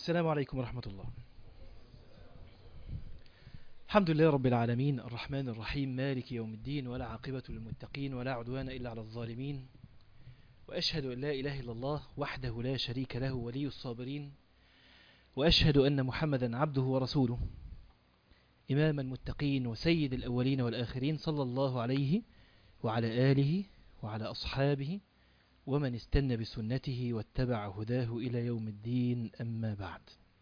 السلام عليكم ورحمة الله الحمد لله رب العالمين الرحمن الرحيم مالك يوم الدين ولا عاقبة للمتقين ولا عدوان إلا على الظالمين وأشهد أن لا إله إلا الله وحده لا شريك له ولي الصابرين وأشهد أن محمدا عبده ورسوله إمام المتقين وسيد الأولين والآخرين صلى الله عليه وعلى آله وعلى أصحابه ومن استنى بسنته واتبع هداه إلى يوم الدين أما بعد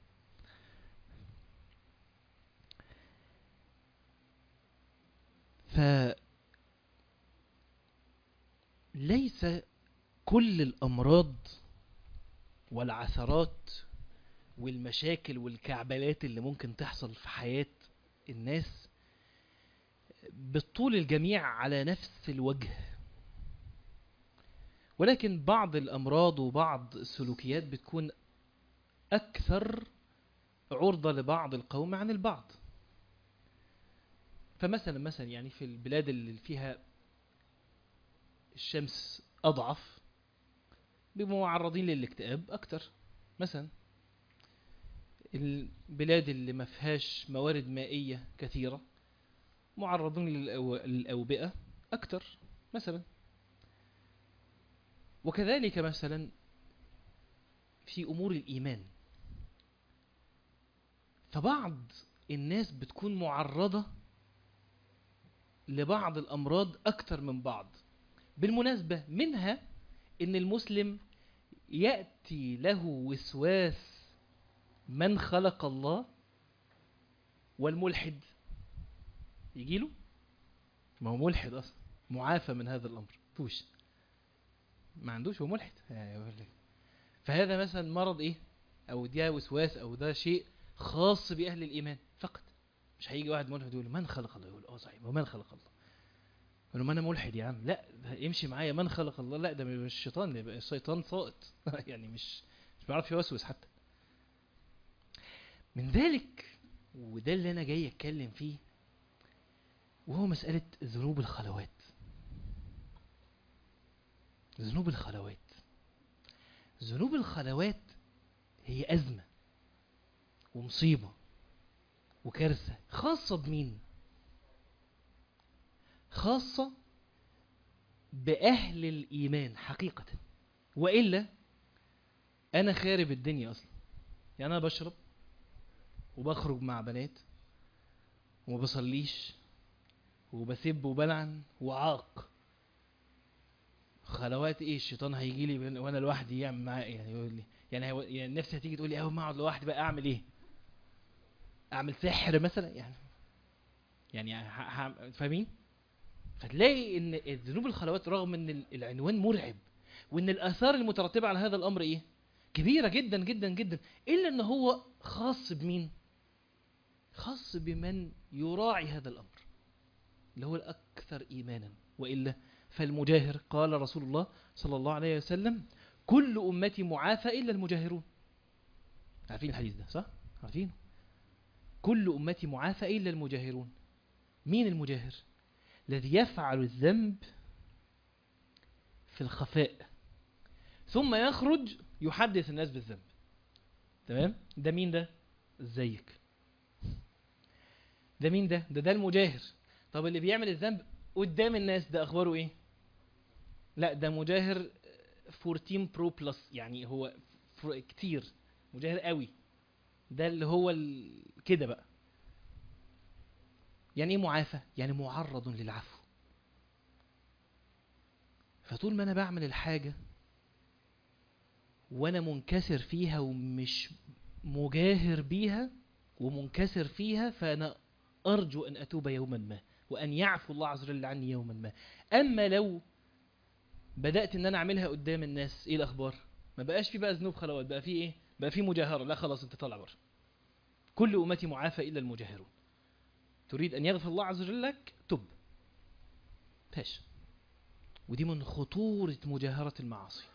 فليس كل الأمراض والعثرات والمشاكل والكعبلات اللي ممكن تحصل في حياة الناس بالطول الجميع على نفس الوجه ولكن بعض الأمراض وبعض السلوكيات بتكون أكثر عرضة لبعض القوم عن البعض فمثلا مثلا يعني في البلاد اللي فيها الشمس أضعف بيبقوا معرضين للاكتئاب أكتر مثلا البلاد اللي ما فيهاش موارد مائية كثيرة معرضون للأو- للأوبئة أكتر مثلا وكذلك مثلا في أمور الإيمان فبعض الناس بتكون معرضة لبعض الأمراض أكتر من بعض بالمناسبة منها إن المسلم يأتي له وسواس من خلق الله والملحد يجيله ما هو ملحد أصلا معافى من هذا الأمر توش ما عندوش هو ملحد يعني يقول لك. فهذا مثلا مرض ايه او ده وسواس او ده شيء خاص باهل الايمان فقط مش هيجي واحد ملحد يقول من خلق الله يقول اه صحيح ومن خلق الله يقول له ما انا ملحد يا عم لا ده امشي معايا من خلق الله لا ده مش الشيطان ده يبقى الشيطان ساقط يعني مش مش بيعرف يوسوس حتى من ذلك وده اللي انا جاي اتكلم فيه وهو مسألة ذنوب الخلوات ذنوب الخلوات ذنوب الخلوات هي أزمة ومصيبة وكارثة خاصة بمين؟ خاصة بأهل الإيمان حقيقة وإلا أنا خارب الدنيا أصلا يعني أنا بشرب وبخرج مع بنات وما بصليش وبسب وبلعن وعاق خلوات ايه الشيطان هيجي لي وانا لوحدي يعمل معايا يعني يقول لي يعني, هو يعني نفسي هتيجي تقول لي اول ما اقعد لوحدي بقى اعمل ايه اعمل سحر مثلا يعني يعني ه- ه- فاهمين فتلاقي ان ذنوب الخلوات رغم ان ال- العنوان مرعب وان الاثار المترتبه على هذا الامر ايه كبيره جدا جدا جدا الا ان هو خاص بمين خاص بمن يراعي هذا الامر اللي هو الاكثر ايمانا والا فالمجاهر قال رسول الله صلى الله عليه وسلم كل أمتي معافى إلا المجاهرون عارفين الحديث ده صح؟ عارفين كل أمتي معافى إلا المجاهرون مين المجاهر؟ الذي يفعل الذنب في الخفاء ثم يخرج يحدث الناس بالذنب تمام؟ ده مين ده؟ ازيك ده مين ده؟ ده ده المجاهر طب اللي بيعمل الذنب قدام الناس ده اخباره ايه لا ده مجاهر 14 برو بلس يعني هو فر- كتير مجاهر قوي ده اللي هو ال... كده بقى يعني ايه معافى يعني معرض للعفو فطول ما انا بعمل الحاجه وانا منكسر فيها ومش مجاهر بيها ومنكسر فيها فانا ارجو ان اتوب يوما ما وان يعفو الله عز وجل عني يوما ما اما لو بدات ان انا اعملها قدام الناس ايه الاخبار ما بقاش في بقى ذنوب خلوات بقى في ايه بقى في مجاهره لا خلاص انت طالع بره كل امتي معافى الا المجاهرون تريد ان يغفر الله عز وجل لك تب فاش ودي من خطوره مجاهره المعاصي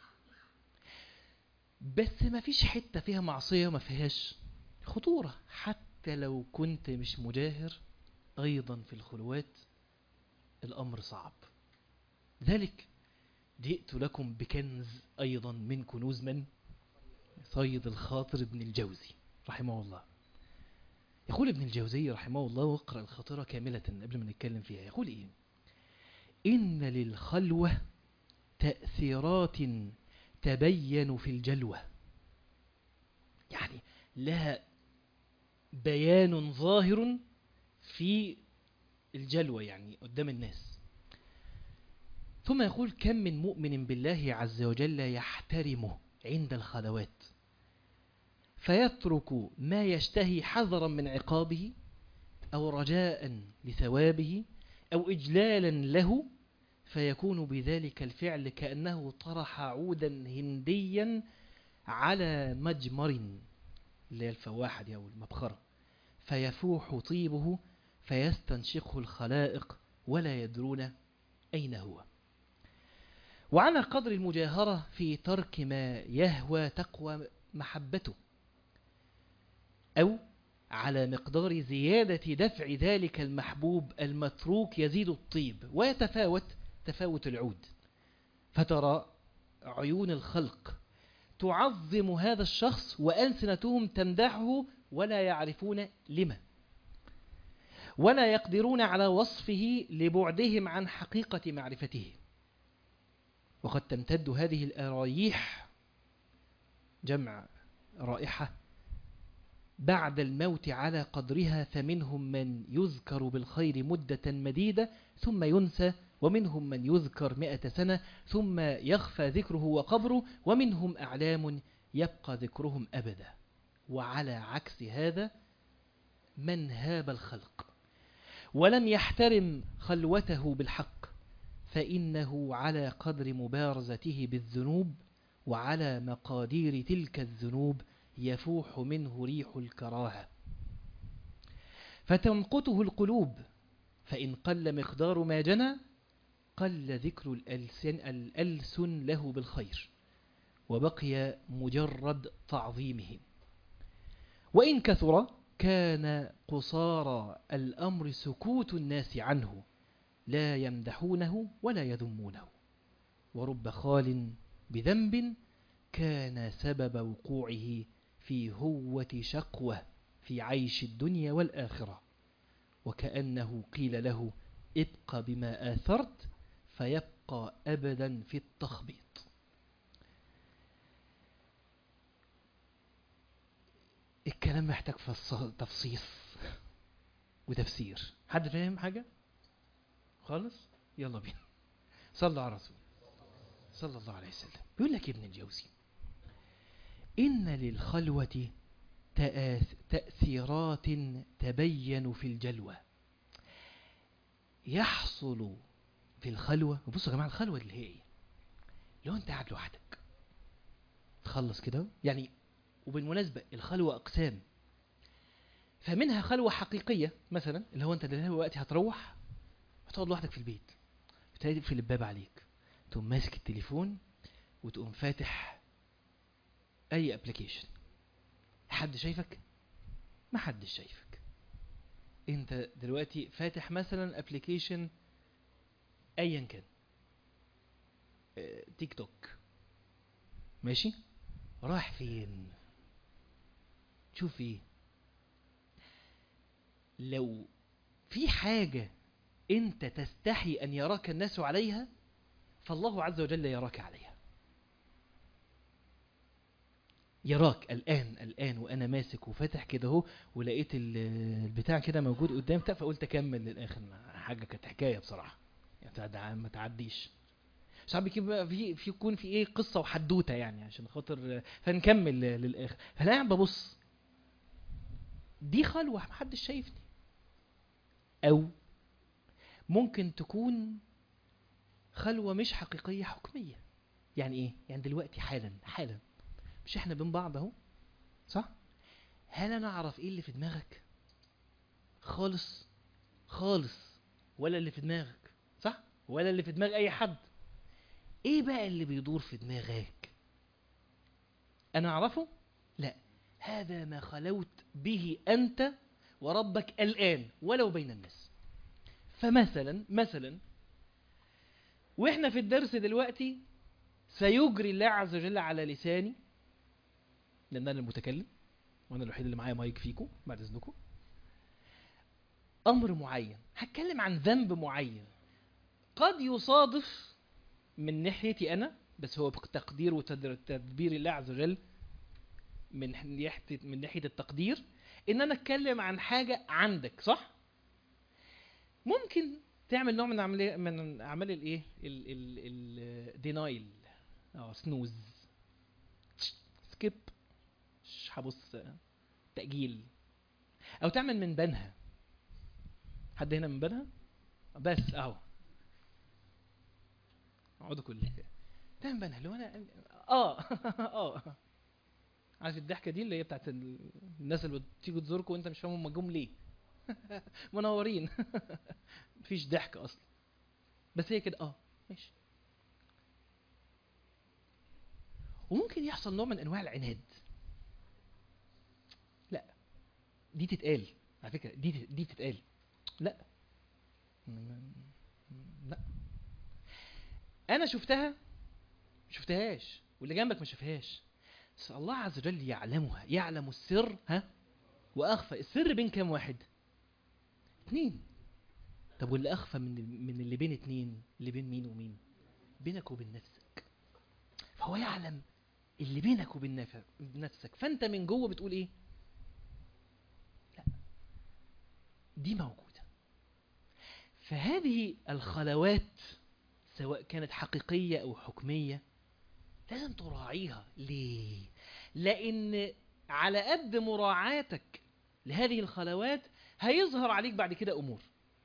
بس ما فيش حته فيها معصيه ما فيهاش خطوره حتى لو كنت مش مجاهر أيضا في الخلوات الأمر صعب ذلك جئت لكم بكنز أيضا من كنوز من صيد الخاطر ابن الجوزي رحمه الله يقول ابن الجوزي رحمه الله واقرأ الخاطرة كاملة قبل ما نتكلم فيها يقول إيه إن للخلوة تأثيرات تبين في الجلوة يعني لها بيان ظاهر في الجلوة يعني قدام الناس ثم يقول كم من مؤمن بالله عز وجل يحترمه عند الخلوات فيترك ما يشتهي حذرا من عقابه أو رجاء لثوابه أو إجلالا له فيكون بذلك الفعل كأنه طرح عودا هنديا على مجمر اللي هي الفواحة دي أو المبخرة فيفوح طيبه فيستنشقه الخلائق ولا يدرون أين هو وعلى قدر المجاهرة في ترك ما يهوى تقوى محبته أو على مقدار زيادة دفع ذلك المحبوب المتروك يزيد الطيب ويتفاوت تفاوت العود فترى عيون الخلق تعظم هذا الشخص وألسنتهم تمدحه ولا يعرفون لما ولا يقدرون على وصفه لبعدهم عن حقيقة معرفته وقد تمتد هذه الأرايح جمع رائحة بعد الموت على قدرها فمنهم من يذكر بالخير مدة مديدة ثم ينسى ومنهم من يذكر مئة سنة ثم يخفى ذكره وقبره ومنهم أعلام يبقى ذكرهم أبدا وعلى عكس هذا من هاب الخلق ولم يحترم خلوته بالحق فإنه على قدر مبارزته بالذنوب وعلى مقادير تلك الذنوب يفوح منه ريح الكراهة فتمقته القلوب فإن قل مقدار ما جنى قل ذكر الألسن, الألسن له بالخير وبقي مجرد تعظيمه وإن كثر كان قصارى الأمر سكوت الناس عنه لا يمدحونه ولا يذمونه ورب خال بذنب كان سبب وقوعه في هوة شقوة في عيش الدنيا والآخرة وكأنه قيل له ابق بما آثرت فيبقى أبدا في التخبيط الكلام محتاج تفصيص وتفسير حد فاهم حاجة خالص يلا بينا صلى على رسول صلى الله عليه وسلم بيقول لك ابن الجوزي إن للخلوة تأثيرات تبين في الجلوة يحصل في الخلوة بصوا يا جماعة الخلوة اللي هي ايه لو انت قاعد لوحدك تخلص كده يعني وبالمناسبة الخلوة أقسام فمنها خلوة حقيقية مثلا اللي هو انت دلوقتي هتروح هتقعد لوحدك في البيت بتقفل الباب عليك تقوم ماسك التليفون وتقوم فاتح اي ابلكيشن حد شايفك ما حدش شايفك انت دلوقتي فاتح مثلا ابلكيشن ايا كان تيك توك ماشي راح فين شوف ايه لو في حاجة انت تستحي ان يراك الناس عليها فالله عز وجل يراك عليها يراك الآن الآن وأنا ماسك وفاتح كده اهو ولقيت البتاع كده موجود قدام فقلت أكمل للآخر حاجة كانت حكاية بصراحة يعني ما تعديش ساعات بيكون في في يكون في ايه قصه وحدوته يعني عشان خاطر فنكمل للاخر فانا قاعد ببص دي خلوه محدش شايفني او ممكن تكون خلوه مش حقيقيه حكميه يعني ايه يعني دلوقتي حالا حالا مش احنا بين بعض اهو صح هل انا اعرف ايه اللي في دماغك خالص خالص ولا اللي في دماغك صح ولا اللي في دماغ اي حد ايه بقى اللي بيدور في دماغك انا اعرفه لا هذا ما خلوت به انت وربك الان ولو بين الناس فمثلا مثلا واحنا في الدرس دلوقتي سيجري الله عز وجل على لساني لان انا المتكلم وانا الوحيد اللي معايا مايك فيكم بعد اذنكم امر معين هتكلم عن ذنب معين قد يصادف من ناحيتي انا بس هو بتقدير وتدبير الله عز وجل من ناحيه من ناحيه التقدير ان انا اتكلم عن حاجه عندك صح ممكن تعمل نوع من عمليه من اعمال الايه الدينايل اه سنوز سكيب مش هبص تاجيل او تعمل من بنها حد هنا من بنها بس اهو اقعدوا كلكم تعمل بنها اللي هو انا اه اه عارف الضحكه دي اللي هي بتاعت الناس اللي بتيجي تزوركم وانت مش فاهم هم جم ليه منورين مفيش ضحك اصلا بس هي كده اه ماشي وممكن يحصل نوع من انواع العناد لا دي تتقال على فكره دي دي تتقال لا لا انا شفتها شفتهاش واللي جنبك ما شافهاش بس الله عز وجل يعلمها يعلم السر ها واخفى السر بين كام واحد اتنين طب واللي اخفى من من اللي بين اتنين اللي بين مين ومين بينك وبين نفسك فهو يعلم اللي بينك وبين نفسك فانت من جوه بتقول ايه لا دي موجوده فهذه الخلوات سواء كانت حقيقيه او حكميه لازم تراعيها ليه لان على قد مراعاتك لهذه الخلوات هيظهر عليك بعد كده امور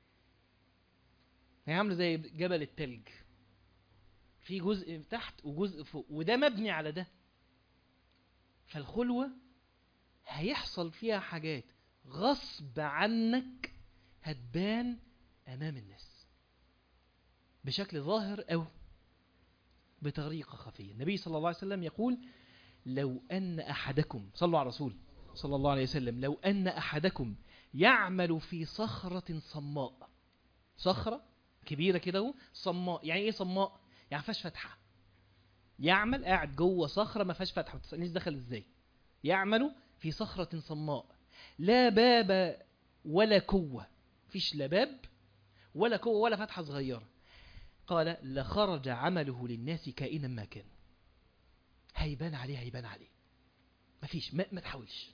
هي عامله زي جبل التلج في جزء تحت وجزء فوق وده مبني على ده فالخلوة هيحصل فيها حاجات غصب عنك هتبان أمام الناس بشكل ظاهر أو بطريقة خفية النبي صلى الله عليه وسلم يقول لو أن أحدكم صلوا على الرسول صلى الله عليه وسلم لو أن أحدكم يعمل في صخرة صماء صخرة كبيرة كده اهو صماء يعني ايه صماء يعني فيهاش فتحة يعمل قاعد جوه صخرة ما فيهاش فتحة ما تسألنيش دخل ازاي يعمل في صخرة صماء لا باب ولا كوة فيش لا باب ولا كوة ولا فتحة صغيرة قال لخرج عمله للناس كائنا ما كان هيبان عليه هيبان عليه مفيش ما, ما تحاولش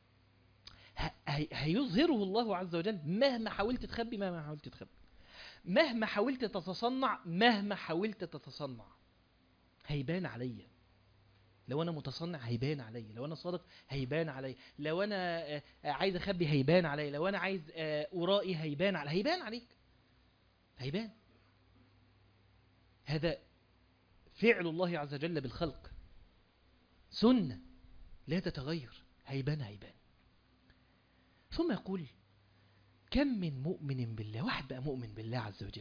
هيظهره الله عز وجل مهما حاولت تخبي مهما حاولت تخبي مهما حاولت تتصنع مهما حاولت تتصنع هيبان عليا لو انا متصنع هيبان عليا لو انا صادق هيبان عليا لو انا عايز اخبي هيبان عليا لو انا عايز ارائي هيبان علي هيبان عليك هيبان هذا فعل الله عز وجل بالخلق سنة لا تتغير هيبان هيبان ثم يقول كم من مؤمن بالله واحد بقى مؤمن بالله عز وجل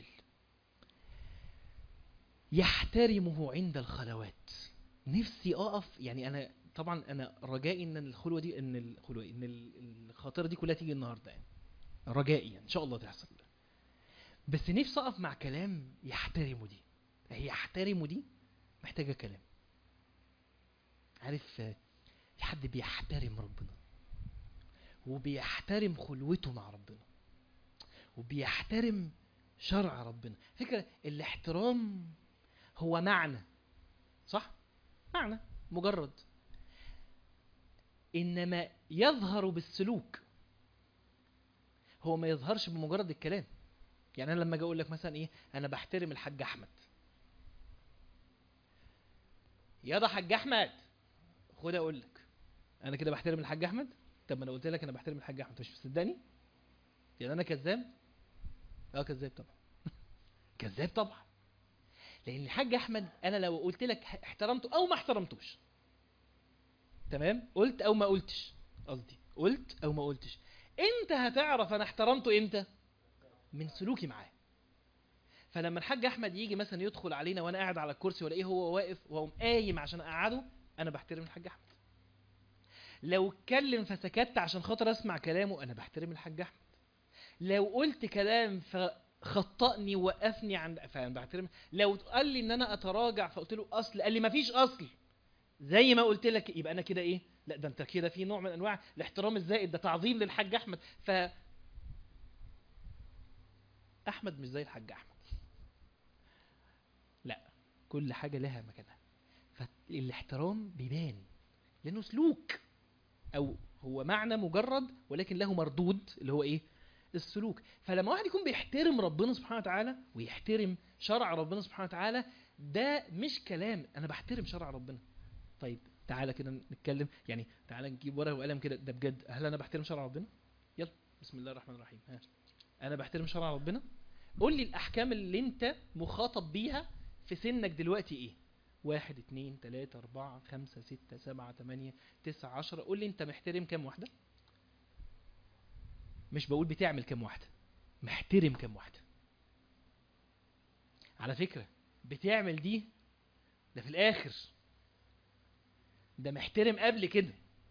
يحترمه عند الخلوات نفسي اقف يعني انا طبعا انا رجائي ان الخلوه دي ان الخلوه ان الخاطره دي كلها تيجي النهارده يعني رجائي ان شاء الله تحصل بس نفسي اقف مع كلام يحترمه دي هي يحترمه دي محتاجه كلام عارف في حد بيحترم ربنا وبيحترم خلوته مع ربنا وبيحترم شرع ربنا فكرة الاحترام هو معنى صح معنى مجرد انما يظهر بالسلوك هو ما يظهرش بمجرد الكلام يعني انا لما اجي اقول لك مثلا ايه انا بحترم الحاج احمد يا ده حاج احمد خد اقول لك انا كده بحترم الحاج احمد طب ما انا قلت لك انا بحترم الحاج احمد مش مصدقني يعني انا كذاب اه كذاب طبعا كذاب طبعا لان الحاج احمد انا لو قلت لك احترمته او ما احترمتوش تمام قلت او ما قلتش قصدي قلت او ما قلتش انت هتعرف انا احترمته امتى من سلوكي معاه فلما الحاج احمد يجي مثلا يدخل علينا وانا قاعد على الكرسي والاقيه هو واقف وهو قايم عشان اقعده انا بحترم الحاج احمد لو اتكلم فسكت عشان خاطر اسمع كلامه انا بحترم الحاج احمد لو قلت كلام فخطأني وقفني عند فانا بحترم لو قال لي ان انا اتراجع فقلت له اصل قال لي مفيش اصل زي ما قلت لك يبقى انا كده ايه لا ده انت كده في نوع من انواع الاحترام الزائد ده تعظيم للحاج احمد ف احمد مش زي الحاج احمد لا كل حاجه لها مكانها فالاحترام بيبان لانه سلوك او هو معنى مجرد ولكن له مردود اللي هو ايه السلوك فلما واحد يكون بيحترم ربنا سبحانه وتعالى ويحترم شرع ربنا سبحانه وتعالى ده مش كلام انا بحترم شرع ربنا طيب تعالى كده نتكلم يعني تعالى نجيب ورقه وقلم كده ده بجد هل انا بحترم شرع ربنا يلا بسم الله الرحمن الرحيم ها انا بحترم شرع ربنا قول لي الاحكام اللي انت مخاطب بيها في سنك دلوقتي ايه واحد اتنين تلاتة اربعة خمسة ستة سبعة تمانية تسعة عشرة قول لي انت محترم كام واحدة مش بقول بتعمل كام واحدة محترم كام واحدة على فكرة بتعمل دي ده في الاخر ده محترم قبل كده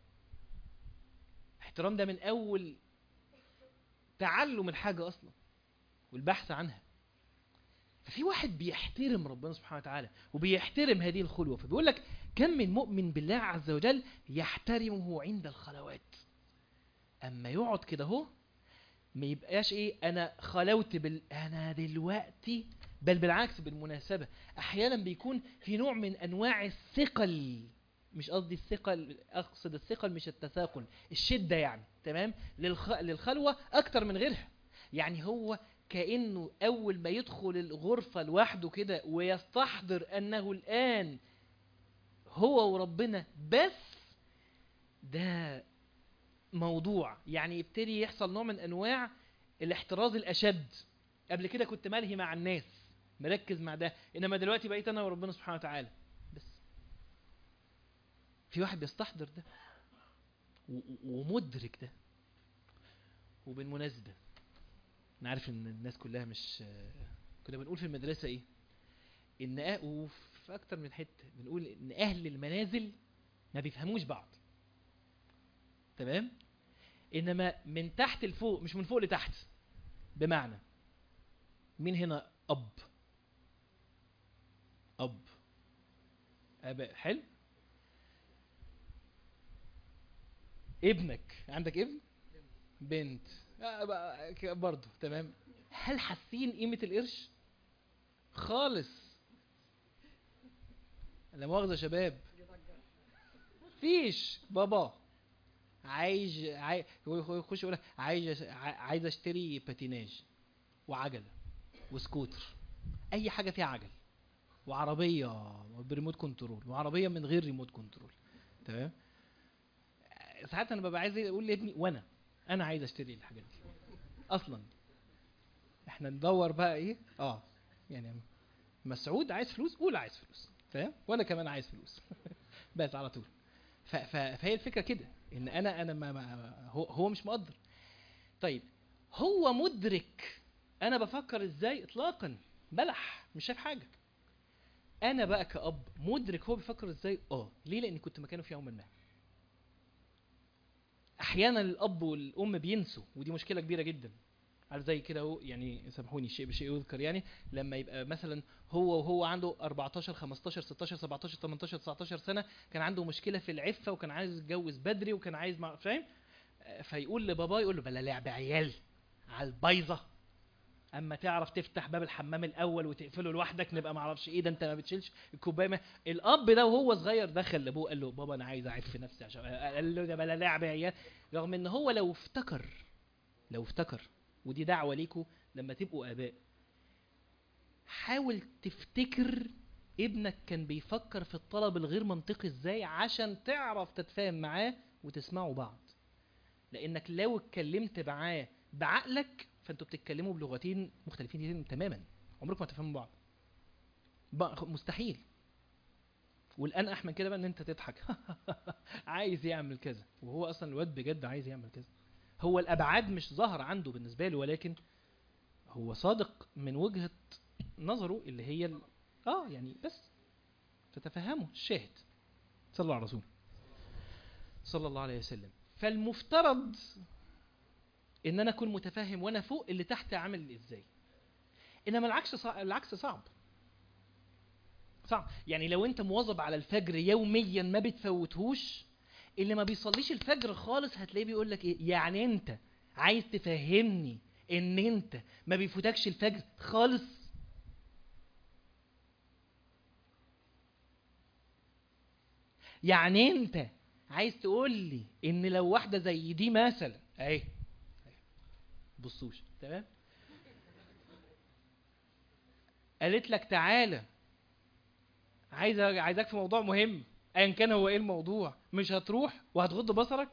احترام ده من اول تعلم الحاجة اصلا والبحث عنها ففي واحد بيحترم ربنا سبحانه وتعالى وبيحترم هذه الخلوة فبيقول لك كم من مؤمن بالله عز وجل يحترمه عند الخلوات اما يقعد كده اهو ما يبقاش ايه انا خلوت بال انا دلوقتي بل بالعكس بالمناسبة احيانا بيكون في نوع من انواع الثقل مش قصدي الثقل اقصد الثقل مش التثاقل الشدة يعني تمام للخ... للخلوة اكتر من غيرها يعني هو كأنه أول ما يدخل الغرفة لوحده كده ويستحضر أنه الآن هو وربنا بس ده موضوع يعني يبتدي يحصل نوع من أنواع الاحتراز الأشد قبل كده كنت ملهي مع الناس مركز مع ده إنما دلوقتي بقيت أنا وربنا سبحانه وتعالى بس في واحد بيستحضر ده ومدرك ده وبالمناسبة انا عارف ان الناس كلها مش كنا بنقول في المدرسة ايه ان أه... وفي اكتر من حتة بنقول ان اهل المنازل ما بيفهموش بعض تمام انما من تحت لفوق مش من فوق لتحت بمعنى مين هنا اب اب اباء حلو ابنك عندك ابن بنت برضه تمام هل حاسين قيمة القرش؟ خالص لا مؤاخذة شباب فيش بابا عايز عايز يخش يقول عايز عايز اشتري باتيناج وعجله وسكوتر اي حاجه فيها عجل وعربيه بريموت كنترول وعربيه من غير ريموت كنترول تمام ساعات انا ببقى عايز اقول لابني وانا انا عايز اشتري الحاجات دي اصلا احنا ندور بقى ايه اه يعني مسعود عايز فلوس قول عايز فلوس فاهم وانا كمان عايز فلوس بس على طول ف... ف... فهي الفكره كده ان انا انا ما... ما هو هو مش مقدر طيب هو مدرك انا بفكر ازاي اطلاقا بلح مش شايف حاجه انا بقى كاب مدرك هو بيفكر ازاي اه ليه لاني كنت مكانه في يوم ما احيانا الاب والام بينسوا ودي مشكله كبيره جدا عارف زي كده اهو يعني سامحوني الشيء بشيء يذكر يعني لما يبقى مثلا هو وهو عنده 14 15 16 17 18 19 سنه كان عنده مشكله في العفه وكان عايز يتجوز بدري وكان عايز مع فاهم فيقول لباباه يقول له بلا لعب عيال على البايظه اما تعرف تفتح باب الحمام الاول وتقفله لوحدك نبقى ما اعرفش ايه ده انت ما بتشيلش الكوبايه ما... الاب ده وهو صغير دخل لابوه قال له بابا انا عايز اعف نفسي عشان قال له ده بلا لعب عيال رغم ان هو لو افتكر لو افتكر ودي دعوه ليكوا لما تبقوا اباء حاول تفتكر ابنك كان بيفكر في الطلب الغير منطقي ازاي عشان تعرف تتفاهم معاه وتسمعوا بعض لانك لو اتكلمت معاه بعقلك فانتوا بتتكلموا بلغتين مختلفين تماما عمركم ما تفهموا بعض مستحيل والانقح من كده بقى ان انت تضحك عايز يعمل كذا وهو اصلا الواد بجد عايز يعمل كذا هو الابعاد مش ظاهره عنده بالنسبه له ولكن هو صادق من وجهه نظره اللي هي ال... اه يعني بس تتفهموا الشاهد صلى الله على رسول صلى الله عليه وسلم فالمفترض ان انا اكون متفهم وانا فوق اللي تحت عامل ازاي انما العكس صعب العكس صعب صعب يعني لو انت مواظب على الفجر يوميا ما بتفوتهوش اللي ما بيصليش الفجر خالص هتلاقيه بيقول لك ايه يعني انت عايز تفهمني ان انت ما بيفوتكش الفجر خالص يعني انت عايز تقول لي ان لو واحده زي دي مثلا اهي بصوش تمام قالت لك تعالى عايز عايزاك في موضوع مهم ايا كان هو ايه الموضوع مش هتروح وهتغض بصرك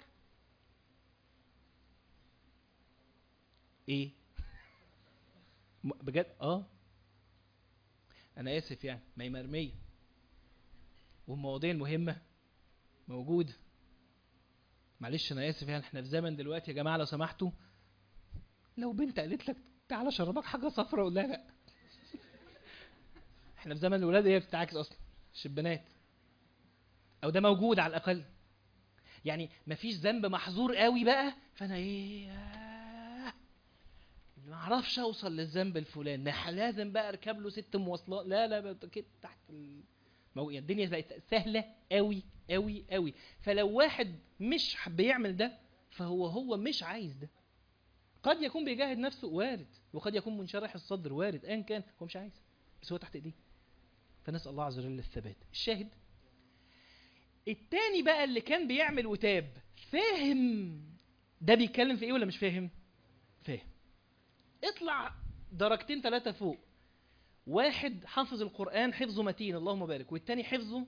ايه م- بجد اه انا اسف يعني ما هي مرميه والمواضيع المهمه موجوده معلش انا اسف يعني احنا في زمن دلوقتي يا جماعه لو سمحتوا لو بنت قالت لك تعالى شربك حاجه صفرا قول لها لا احنا في زمن الولاد هي بتتعاكس اصلا مش البنات او ده موجود على الاقل يعني مفيش ذنب محظور قوي بقى فانا ايه آه، ما اعرفش اوصل للذنب الفلاني نح- لازم بقى اركب له ست مواصلات لا لا بقى كده تحت ال... مو- يعني الدنيا بقت سهله قوي قوي قوي فلو واحد مش حب يعمل ده فهو هو مش عايز ده قد يكون بيجاهد نفسه وارد وقد يكون منشرح الصدر وارد ايا كان هو مش عايز بس هو تحت ايديه فنسال الله عز وجل الثبات الشاهد التاني بقى اللي كان بيعمل وتاب فاهم ده بيتكلم في ايه ولا مش فاهم فاهم اطلع درجتين ثلاثة فوق واحد حافظ القرآن حفظه متين اللهم بارك والتاني حفظه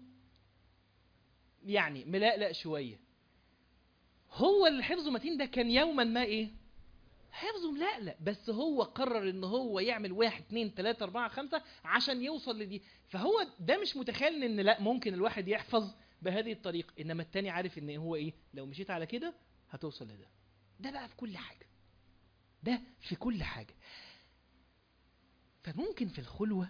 يعني ملقلق شوية هو اللي حفظه متين ده كان يوما ما ايه حفظه ملقلق بس هو قرر ان هو يعمل واحد اتنين تلاتة اربعة خمسة عشان يوصل لدي فهو ده مش متخيل ان لا ممكن الواحد يحفظ بهذه الطريقة انما التاني عارف ان هو ايه لو مشيت على كده هتوصل لده ده بقى في كل حاجة ده في كل حاجة فممكن في الخلوة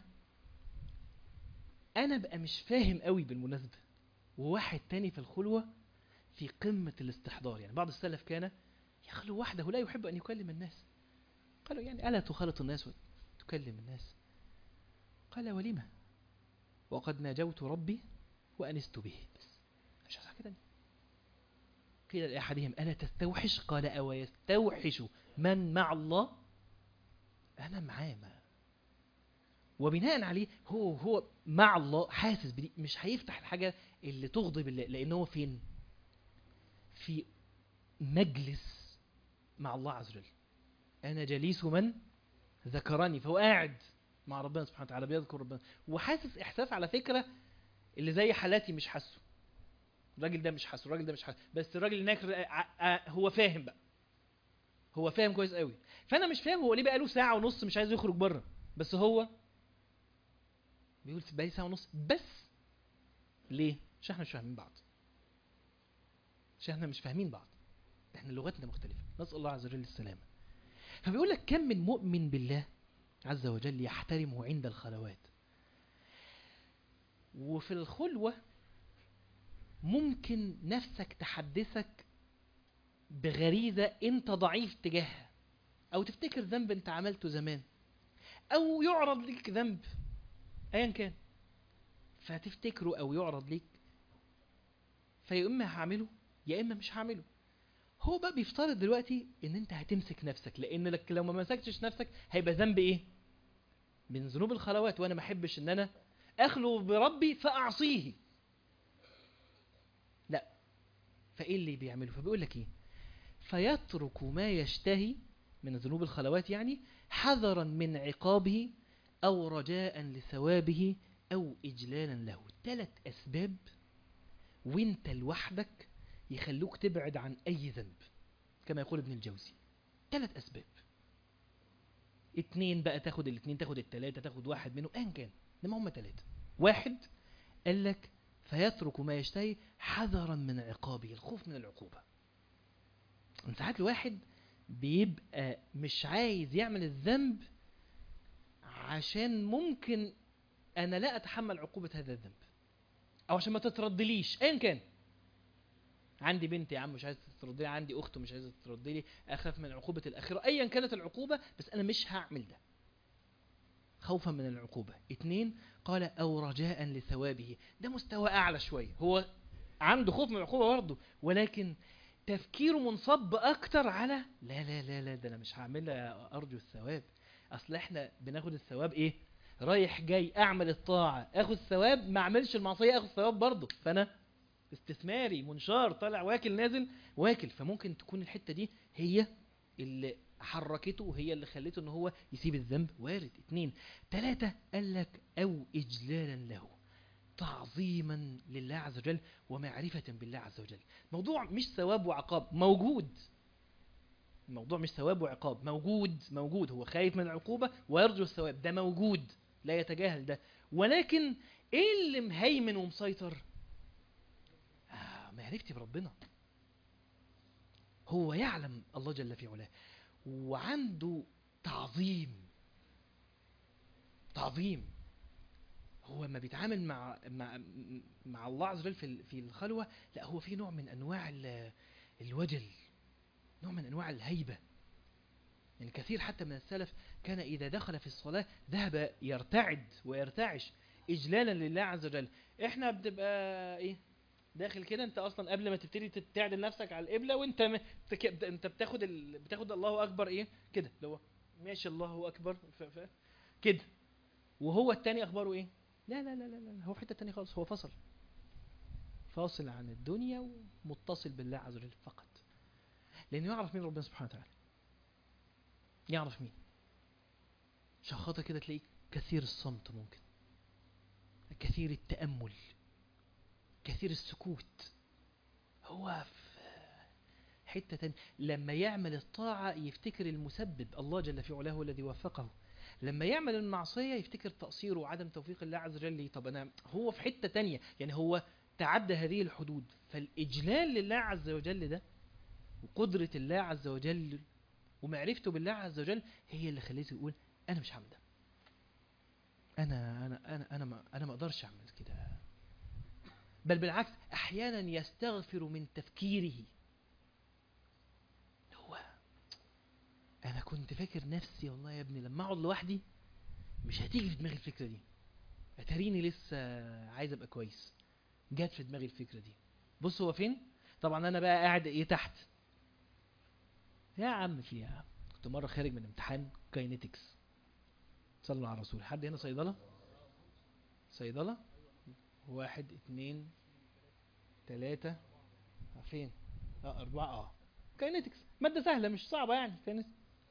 انا بقى مش فاهم قوي بالمناسبة وواحد تاني في الخلوة في قمة الاستحضار يعني بعض السلف كان يخلو وحده لا يحب ان يكلم الناس قالوا يعني الا تخالط الناس وتكلم الناس قال ولما وقد ناجوت ربي وانست به بس مش عايز حاجه تانية قيل لاحدهم الا تستوحش قال او يستوحش من مع الله انا معاه ما وبناء عليه هو هو مع الله حاسس بدي مش هيفتح الحاجه اللي تغضب الله لان هو فين في مجلس مع الله عز وجل انا جليس من ذكرني فهو قاعد مع ربنا سبحانه وتعالى بيذكر ربنا وحاسس احساس على فكره اللي زي حالاتي مش حاسه الراجل ده مش حاسه الراجل ده مش حاسه بس الراجل هناك ر- ع- ع- هو فاهم بقى هو فاهم كويس قوي فانا مش فاهم هو ليه بقى له ساعه ونص مش عايز يخرج بره بس هو بيقول بقالي ساعه ونص بس ليه عشان احنا مش فاهمين بعض عشان احنا مش فاهمين بعض احنا لغتنا مختلفه نسال الله عز وجل السلامه فبيقول لك كم من مؤمن بالله عز وجل يحترمه عند الخلوات وفي الخلوة ممكن نفسك تحدثك بغريزة انت ضعيف تجاهها او تفتكر ذنب انت عملته زمان او يعرض لك ذنب ايا كان فتفتكره او يعرض ليك فيا اما هعمله يا اما مش هعمله هو بقى بيفترض دلوقتي ان انت هتمسك نفسك لان لك لو ما مسكتش نفسك هيبقى ذنب ايه من ذنوب الخلوات وانا ما احبش ان انا اخلو بربي فاعصيه لا فايه اللي بيعمله فبيقول لك ايه فيترك ما يشتهي من ذنوب الخلوات يعني حذرا من عقابه او رجاء لثوابه او اجلالا له ثلاث اسباب وانت لوحدك يخلوك تبعد عن اي ذنب كما يقول ابن الجوزي ثلاث اسباب اتنين بقى تاخد الاتنين تاخد التلاتة تاخد واحد منهم ايا كان انما هم تلاتة واحد قال لك فيترك ما يشتهي حذرا من عقابه الخوف من العقوبة من ساعات الواحد بيبقى مش عايز يعمل الذنب عشان ممكن انا لا اتحمل عقوبة هذا الذنب او عشان ما تتردليش ايا كان عندي بنت يا عم مش عايز ترد لي عندي اخت مش عايزه ترد لي اخاف من عقوبه الاخره ايا كانت العقوبه بس انا مش هعمل ده خوفا من العقوبه اتنين قال او رجاء لثوابه ده مستوى اعلى شويه هو عنده خوف من العقوبه برضه ولكن تفكيره منصب اكتر على لا لا لا لا ده انا مش هعملها ارجو الثواب اصل احنا بناخد الثواب ايه رايح جاي اعمل الطاعه اخد ثواب ما اعملش المعصيه اخد ثواب برضه فانا استثماري منشار طالع واكل نازل واكل فممكن تكون الحته دي هي اللي حركته وهي اللي خلته ان هو يسيب الذنب وارد اتنين تلاتة قال لك او اجلالا له تعظيما لله عز وجل ومعرفة بالله عز وجل موضوع مش ثواب وعقاب موجود الموضوع مش ثواب وعقاب موجود موجود هو خايف من العقوبة ويرجو الثواب ده موجود لا يتجاهل ده ولكن ايه اللي مهيمن ومسيطر آه معرفتي بربنا هو يعلم الله جل في علاه وعنده تعظيم تعظيم هو ما بيتعامل مع مع مع الله عز وجل في في الخلوه لا هو في نوع من انواع الوجل نوع من انواع الهيبه يعني كثير حتى من السلف كان اذا دخل في الصلاه ذهب يرتعد ويرتعش اجلالا لله عز وجل احنا بتبقى ايه داخل كده انت اصلا قبل ما تبتدي تعدل نفسك على القبله وانت م... انت بتاخد ال... بتاخد الله اكبر ايه كده اللي هو ماشي الله اكبر ف... ف... كده وهو التاني اخباره ايه لا لا لا لا, لا. هو في حته تانية خالص هو فصل فاصل عن الدنيا ومتصل بالله عز وجل فقط لانه يعرف مين ربنا سبحانه وتعالى يعرف مين عشان خاطر كده تلاقيه كثير الصمت ممكن كثير التامل كثير السكوت هو في حتة تانية لما يعمل الطاعة يفتكر المسبب الله جل في علاه الذي وفقه لما يعمل المعصية يفتكر تقصيره وعدم توفيق الله عز وجل طب أنا هو في حتة تانية يعني هو تعدى هذه الحدود فالإجلال لله عز وجل ده وقدرة الله عز وجل ومعرفته بالله عز وجل هي اللي خليته يقول أنا مش هعمل ده أنا أنا أنا أنا ما أنا ما أقدرش أعمل كده بل بالعكس احيانا يستغفر من تفكيره هو انا كنت فاكر نفسي والله يا ابني لما اقعد لوحدي مش هتيجي في دماغي الفكره دي اتاريني لسه عايز ابقى كويس جت في دماغي الفكره دي بص هو فين طبعا انا بقى قاعد ايه تحت يا عم في يا عم كنت مره خارج من امتحان كاينيتكس صلوا على الرسول حد هنا صيدله صيدله واحد اتنين تلاتة فين اه اربعة اه كاينيتكس مادة سهلة مش صعبة يعني كاينت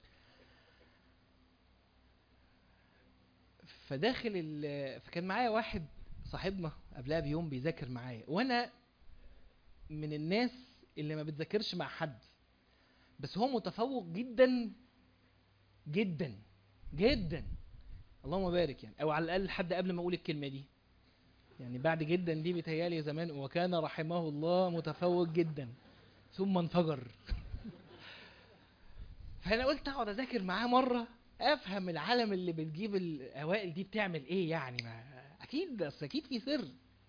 فداخل ال فكان معايا واحد صاحبنا قبلها بيوم بيذاكر معايا وانا من الناس اللي ما بتذاكرش مع حد بس هو متفوق جدا جدا جدا اللهم بارك يعني او على الاقل حد قبل ما اقول الكلمه دي يعني بعد جدا دي بيتهيالي زمان وكان رحمه الله متفوق جدا ثم انفجر فانا قلت اقعد اذاكر معاه مره افهم العالم اللي بتجيب الاوائل دي بتعمل ايه يعني ما اكيد بس اكيد في سر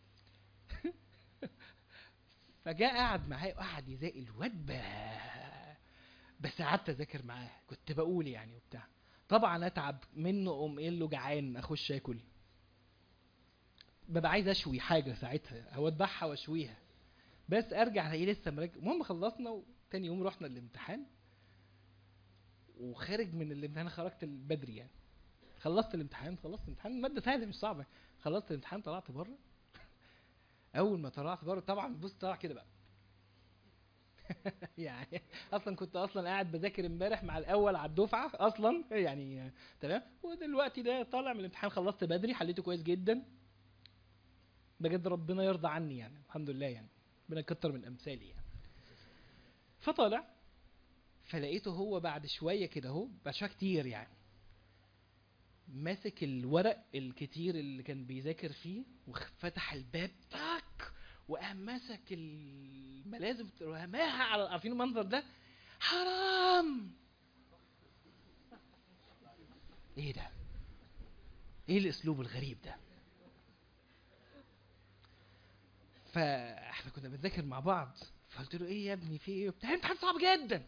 فجاء قعد معايا وقعد يذاكر الواد بس قعدت اذاكر معاه كنت بقول يعني وبتاع طبعا اتعب منه اقوم قايل له جعان اخش اكل ببقى عايز اشوي حاجه ساعتها او اذبحها واشويها بس ارجع الاقيه لسه مركز المهم خلصنا وتاني يوم رحنا الامتحان وخارج من الامتحان خرجت بدري يعني خلصت الامتحان خلصت الامتحان الماده سهله مش صعبه خلصت الامتحان طلعت بره اول ما طلعت بره طبعا بص طلع كده بقى يعني اصلا كنت اصلا قاعد بذاكر امبارح مع الاول على الدفعه اصلا يعني تمام ودلوقتي ده طالع من الامتحان خلصت بدري حليته كويس جدا بجد ربنا يرضى عني يعني الحمد لله يعني ربنا يكتر من امثالي يعني فطالع فلقيته هو بعد شويه كده اهو بعد شويه كتير يعني ماسك الورق الكتير اللي كان بيذاكر فيه وفتح الباب تاك وقام ماسك الملازم ورماها على عارفين المنظر ده حرام ايه ده ايه الاسلوب الغريب ده فاحنا كنا بنذاكر مع بعض فقلت له ايه يا ابني في ايه بتاع امتحان صعب جدا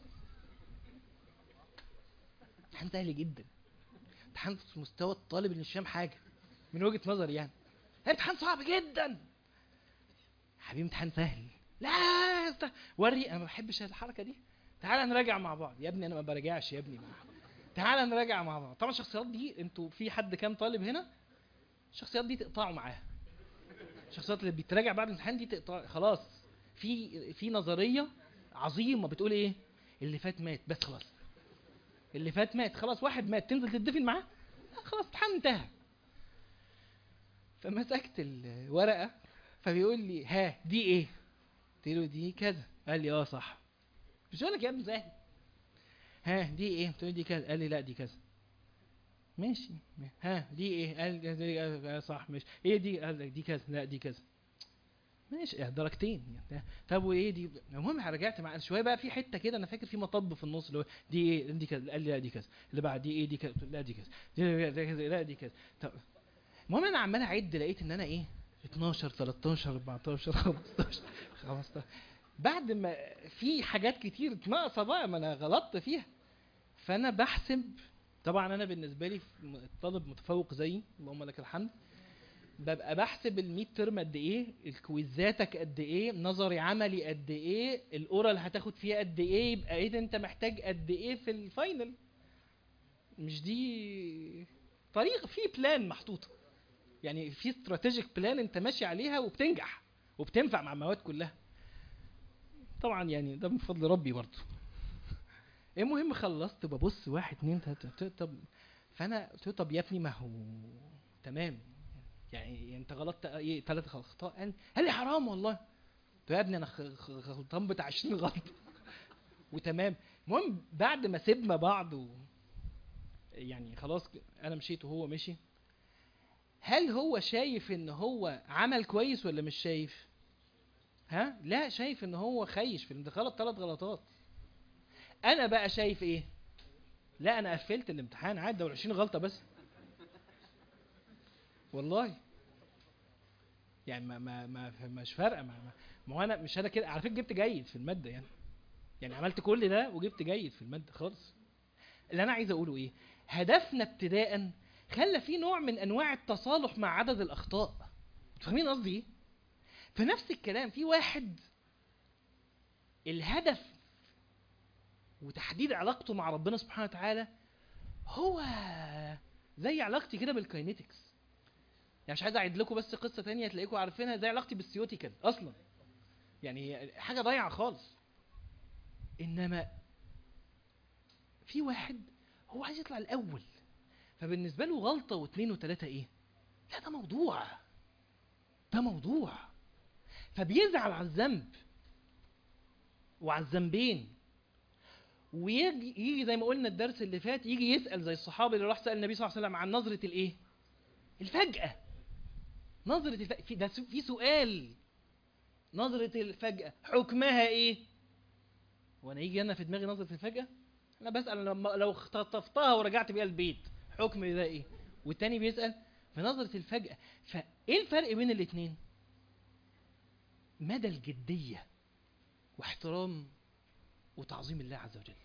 امتحان سهل جدا امتحان في مستوى الطالب اللي مش فاهم حاجه من وجهه نظري يعني امتحان صعب جدا حبيبي امتحان سهل لا است- وري انا ما بحبش الحركه دي تعالى نراجع مع بعض يا ابني انا ما براجعش يا ابني تعالى نراجع مع بعض طبعا الشخصيات دي انتوا في حد كام طالب هنا الشخصيات دي تقطعوا معاها الشخصيات اللي بتراجع بعد الامتحان دي تقطع خلاص في في نظريه عظيمه بتقول ايه اللي فات مات بس خلاص اللي فات مات خلاص واحد مات تنزل تدفن معاه لا، خلاص الامتحان انتهى فمسكت الورقه فبيقول لي ها دي ايه قلت له دي كذا قال لي اه صح مش هقول لك يا ابني سهل ها دي ايه قلت له دي كذا قال لي لا دي كذا ماشي ها دي ايه قال لي دي آه، صح ماشي ايه دي قال لك دي كذا لا دي كذا ماشي آه، درجتين يعني. طب وايه دي المهم رجعت مع شويه بقى في حته كده انا فاكر في مطب في النص اللي هو دي ايه دي كذا قال لي لا دي كذا اللي بعد دي ايه دي كذا قلت له لا دي كذا دي دي كذا لا دي كذا طب المهم انا عمال اعد لقيت ان انا ايه 12 13 14 15 15 بعد ما في حاجات كتير ناقصه بقى ما انا غلطت فيها فانا بحسب طبعا انا بالنسبه لي الطالب متفوق زيي اللهم لك الحمد ببقى بحسب الميد ترم قد ايه الكويزاتك قد ايه نظري عملي قد ايه الاورال هتاخد فيها قد ايه يبقى ايه ده انت محتاج قد ايه في الفاينل مش دي طريقه في بلان محطوطه يعني في استراتيجيك بلان انت ماشي عليها وبتنجح وبتنفع مع المواد كلها طبعا يعني ده من فضل ربي برضه المهم خلصت ببص واحد اتنين تلاته قلت له طب فانا قلت له طب يا ابني ما هو تمام يعني انت غلطت ايه ثلاث اخطاء قال قال لي حرام والله قلت له يا ابني انا خ- خ- غلطان بتاع 20 غلطه وتمام المهم بعد ما سيبنا بعض و يعني خلاص انا مشيت وهو مشي هل هو شايف ان هو عمل كويس ولا مش شايف ها لا شايف ان هو خيش في الامتحان غلط ثلاث غلطات انا بقى شايف ايه لا انا قفلت الامتحان عادي ده 20 غلطه بس والله يعني ما ما ما مش فارقه ما, ما, ما هو انا مش انا كده على فكره جبت جيد في الماده يعني يعني عملت كل ده وجبت جيد في الماده خالص اللي انا عايز اقوله ايه هدفنا ابتداء خلى في نوع من انواع التصالح مع عدد الاخطاء فاهمين قصدي ايه فنفس الكلام في واحد الهدف وتحديد علاقته مع ربنا سبحانه وتعالى هو زي علاقتي كده بالكاينيتكس يعني مش عايز اعيد لكم بس قصه تانية تلاقيكم عارفينها زي علاقتي بالسيوتيكال اصلا يعني هي حاجه ضايعه خالص انما في واحد هو عايز يطلع الاول فبالنسبه له غلطه واثنين وثلاثه ايه لا ده موضوع ده موضوع فبيزعل على الذنب وعلى الذنبين ويجي يجي زي ما قلنا الدرس اللي فات يجي يسال زي الصحابي اللي راح سال النبي صلى الله عليه وسلم عن نظره الايه الفجاه نظره الفجأة في ده سو- في سؤال نظره الفجاه حكمها ايه وانا يجي انا في دماغي نظره الفجاه انا بسال لما لو اختطفتها ورجعت بيها البيت حكم ده ايه والتاني بيسال في نظره الفجاه فايه الفرق بين الاثنين مدى الجديه واحترام وتعظيم الله عز وجل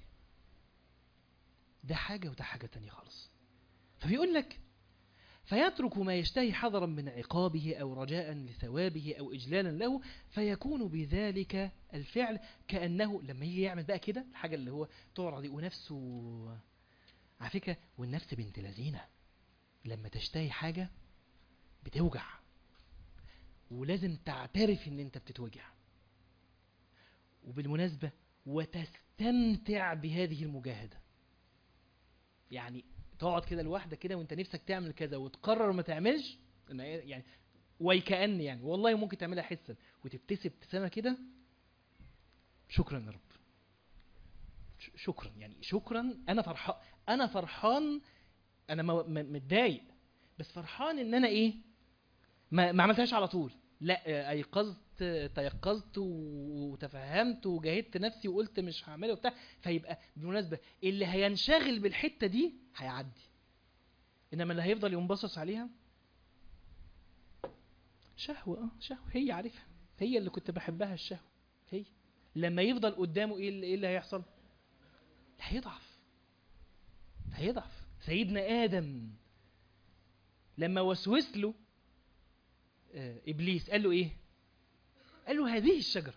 ده حاجة وده حاجة تانية خالص فبيقول لك فيترك ما يشتهي حذرا من عقابه أو رجاء لثوابه أو إجلالا له فيكون بذلك الفعل كأنه لما يجي يعمل بقى كده الحاجة اللي هو تعرض ونفسه على فكرة والنفس بنت لذينة لما تشتهي حاجة بتوجع ولازم تعترف ان انت بتتوجع وبالمناسبة وتستمتع بهذه المجاهدة يعني تقعد كده لوحدك كده وانت نفسك تعمل كذا وتقرر ما تعملش إن هي- يعني ويكأن يعني والله ممكن تعملها حسا وتبتسم ابتسامة كده شكرا يا رب ش- شكرا يعني شكرا انا فرحان انا فرحان انا م- م- متضايق بس فرحان ان انا ايه ما, ما عملتهاش على طول لا آه، ايقظت تيقظت وتفهمت وجاهدت نفسي وقلت مش هعمله وبتاع فيبقى بالمناسبه اللي هينشغل بالحته دي هيعدي انما اللي هيفضل ينبصص عليها شهوه اه شهوه هي عارفها هي اللي كنت بحبها الشهوه هي لما يفضل قدامه ايه اللي, إيه اللي هيحصل هيضعف هيضعف سيدنا ادم لما وسوس له آه، ابليس قال له ايه قال له هذه الشجرة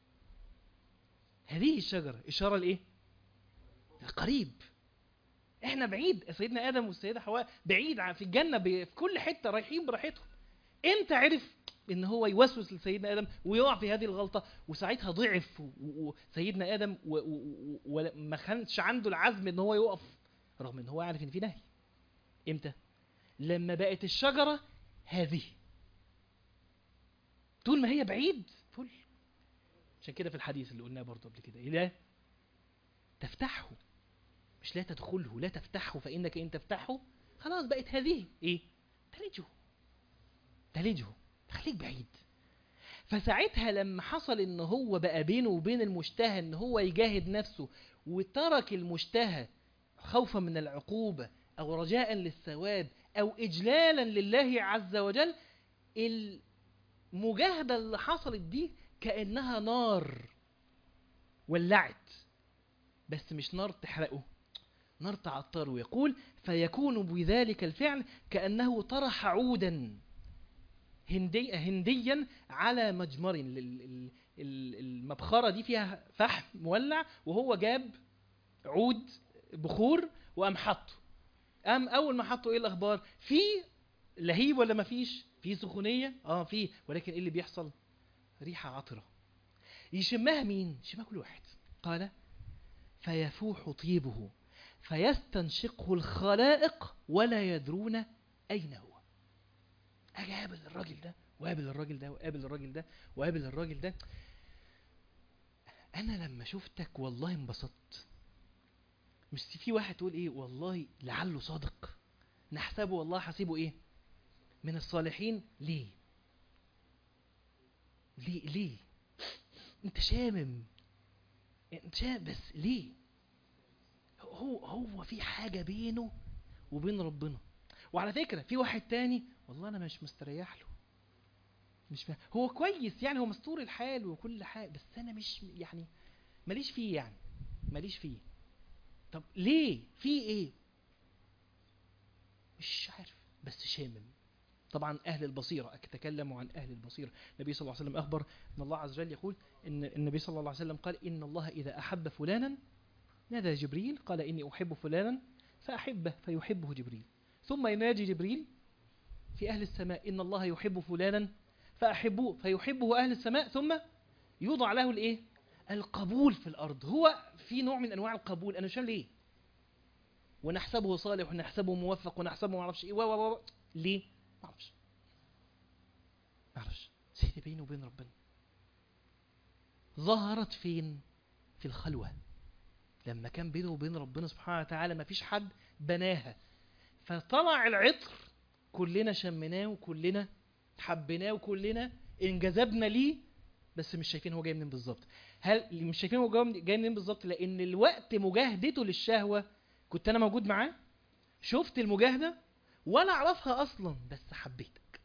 هذه الشجرة إشارة لإيه؟ القريب احنا بعيد سيدنا ادم والسيده حواء بعيد عن- في الجنه ب- في كل حته رايحين براحتهم امتى عرف ان هو يوسوس لسيدنا ادم ويقع في هذه الغلطه وساعتها ضعف و- و- وسيدنا ادم و- و- و- وما كانش عنده العزم ان هو يقف رغم ان هو عارف ان في نهي امتى لما بقت الشجره هذه طول ما هي بعيد فل عشان كده في الحديث اللي قلناه برضه قبل كده إيه لا تفتحه مش لا تدخله لا تفتحه فإنك إن تفتحه خلاص بقت هذه إيه تلجه تلجه خليك بعيد فساعتها لما حصل ان هو بقى بينه وبين المشتهى ان هو يجاهد نفسه وترك المشتهى خوفا من العقوبة او رجاء للثواب او اجلالا لله عز وجل المجاهدة اللي حصلت دي كأنها نار ولعت بس مش نار تحرقه نار تعطره ويقول فيكون بذلك الفعل كأنه طرح عودا هندي هنديا على مجمر ال- ال- ال- ال- المبخرة دي فيها فحم مولع وهو جاب عود بخور وقام حطه قام اول ما حطه ايه الاخبار في لهيب ولا ما فيش في سخونيه اه في ولكن ايه اللي بيحصل ريحه عطره يشمها مين يشمها كل واحد قال فيفوح طيبه فيستنشقه الخلائق ولا يدرون اين هو اجي اقابل الراجل ده وقابل الراجل ده وقابل الراجل ده وقابل الراجل ده انا لما شفتك والله انبسطت مش في واحد تقول ايه والله لعله صادق نحسبه والله حسيبه ايه من الصالحين ليه ليه ليه انت شامم انت شامم بس ليه هو هو في حاجه بينه وبين ربنا وعلى فكره في واحد تاني والله انا مش مستريح له مش فاهم هو كويس يعني هو مستور الحال وكل حاجه بس انا مش يعني ماليش فيه يعني ماليش فيه طب ليه في ايه مش عارف بس شامم طبعا اهل البصيره اتكلم عن اهل البصيره النبي صلى الله عليه وسلم اخبر ان الله عز وجل يقول ان النبي صلى الله عليه وسلم قال ان الله اذا احب فلانا نادى جبريل قال اني احب فلانا فاحبه فيحبه جبريل ثم ينادي جبريل في اهل السماء ان الله يحب فلانا فاحبوه فيحبه اهل السماء ثم يوضع له الايه القبول في الارض هو في نوع من انواع القبول انا مش فاهم ليه ونحسبه صالح ونحسبه موفق ونحسبه ما اعرفش ايه و و و ليه ما اعرفش ما اعرفش سيدي بينه وبين ربنا ظهرت فين في الخلوه لما كان بينه وبين ربنا سبحانه وتعالى ما فيش حد بناها فطلع العطر كلنا شمناه وكلنا حبيناه وكلنا انجذبنا ليه بس مش شايفين هو جاي منين بالظبط هل مش شايفين هو جاي جاي منين بالظبط لان الوقت مجاهدته للشهوه كنت انا موجود معاه شفت المجاهده ولا اعرفها اصلا بس حبيتك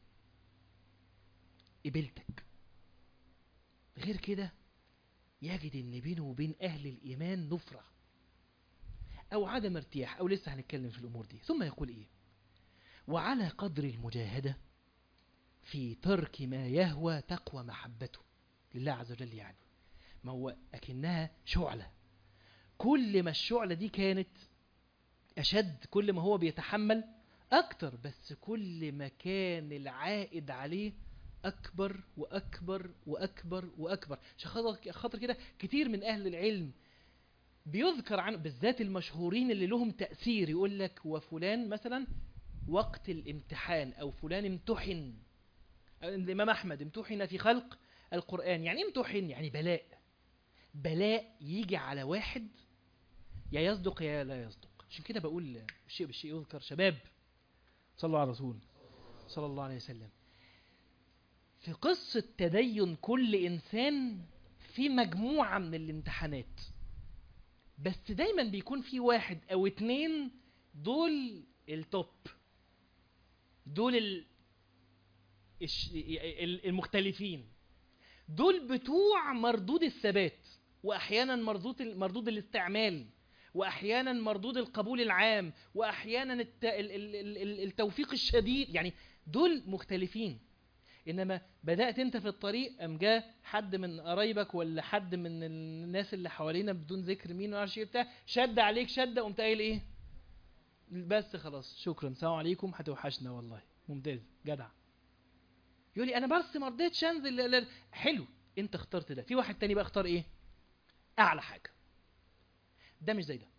قبلتك غير كده يجد ان بينه وبين اهل الايمان نفره او عدم ارتياح او لسه هنتكلم في الامور دي ثم يقول ايه وعلى قدر المجاهده في ترك ما يهوى تقوى محبته لله عز وجل يعني ما هو أكنها شعلة كل ما الشعلة دي كانت أشد كل ما هو بيتحمل أكتر بس كل ما كان العائد عليه أكبر وأكبر وأكبر وأكبر عشان خاطر خاطر كده كتير من أهل العلم بيذكر عنه بالذات المشهورين اللي لهم تأثير يقول لك وفلان مثلا وقت الامتحان أو فلان امتحن الإمام أحمد امتحن في خلق القرآن يعني إيه امتحن يعني بلاء بلاء يجي على واحد يا يصدق يا لا يصدق عشان كده بقول الشيء بالشيء يذكر شباب صلوا على الرسول صلى الله عليه وسلم في قصة تدين كل إنسان في مجموعة من الامتحانات بس دايما بيكون في واحد أو اتنين دول التوب دول ال... الش- ال- المختلفين دول بتوع مردود الثبات واحيانا مردود ال- مردود الاستعمال واحيانا مردود القبول العام واحيانا الت... ال- ال- ال- ال- التوفيق الشديد يعني دول مختلفين انما بدات انت في الطريق ام جاء حد من قرايبك ولا حد من الناس اللي حوالينا بدون ذكر مين ولا شيء بتاع شد عليك شده قمت قايل ايه بس خلاص شكرا سلام عليكم هتوحشنا والله ممتاز جدع يقول لي انا بس ما رضيتش انزل لا- لا- حلو انت اخترت ده في واحد تاني بقى اختار ايه اعلى حاجه ده مش زي ده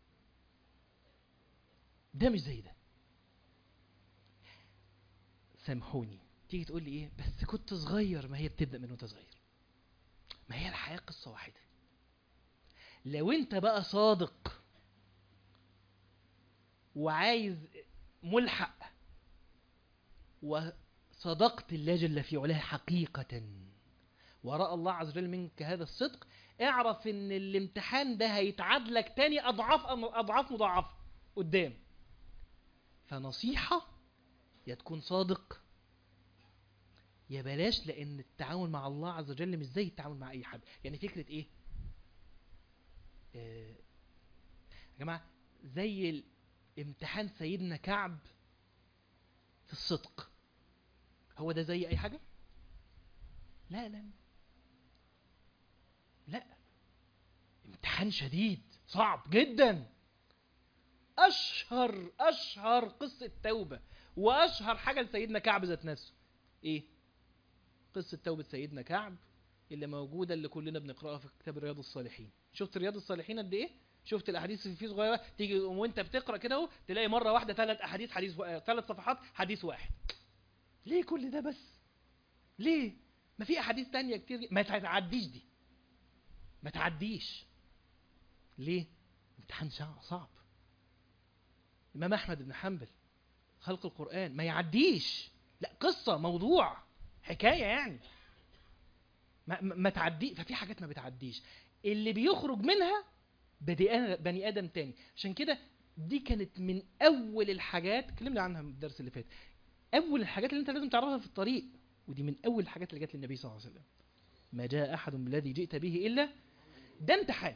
ده مش زي ده سامحوني تيجي تقول لي ايه بس كنت صغير ما هي بتبدا من وانت صغير ما هي الحياه قصه واحده لو انت بقى صادق وعايز ملحق وصدقت الله جل في علاه حقيقة ورأى الله عز وجل منك هذا الصدق اعرف ان الامتحان ده هيتعاد لك تاني اضعاف اضعاف مضاعفة قدام فنصيحة يا تكون صادق يا بلاش لان التعامل مع الله عز وجل مش زي التعامل مع اي حد يعني فكرة ايه آه، يا جماعة زي امتحان سيدنا كعب في الصدق هو ده زي اي حاجة لا لا لا امتحان شديد صعب جدا اشهر اشهر قصة توبة واشهر حاجة لسيدنا كعب ذات نفسه ايه قصة توبة سيدنا كعب اللي موجودة اللي كلنا بنقرأها في كتاب رياض الصالحين شفت رياض الصالحين قد ايه شفت الاحاديث اللي فيه صغيره تيجي وانت بتقرا كده اهو تلاقي مره واحده ثلاث احاديث حديث ثلاث صفحات حديث واحد ليه كل ده بس ليه ما في احاديث تانية كتير ما تعديش دي ما تعديش ليه امتحان شع- صعب امام احمد بن حنبل خلق القران ما يعديش لا قصه موضوع حكايه يعني ما, ما ما تعدي ففي حاجات ما بتعديش اللي بيخرج منها بدي آ- بني ادم تاني عشان كده دي كانت من اول الحاجات اتكلمنا عنها في الدرس اللي فات اول الحاجات اللي انت لازم تعرفها في الطريق ودي من اول الحاجات اللي جت للنبي صلى الله عليه وسلم ما جاء احد بالذي جئت به الا ده امتحان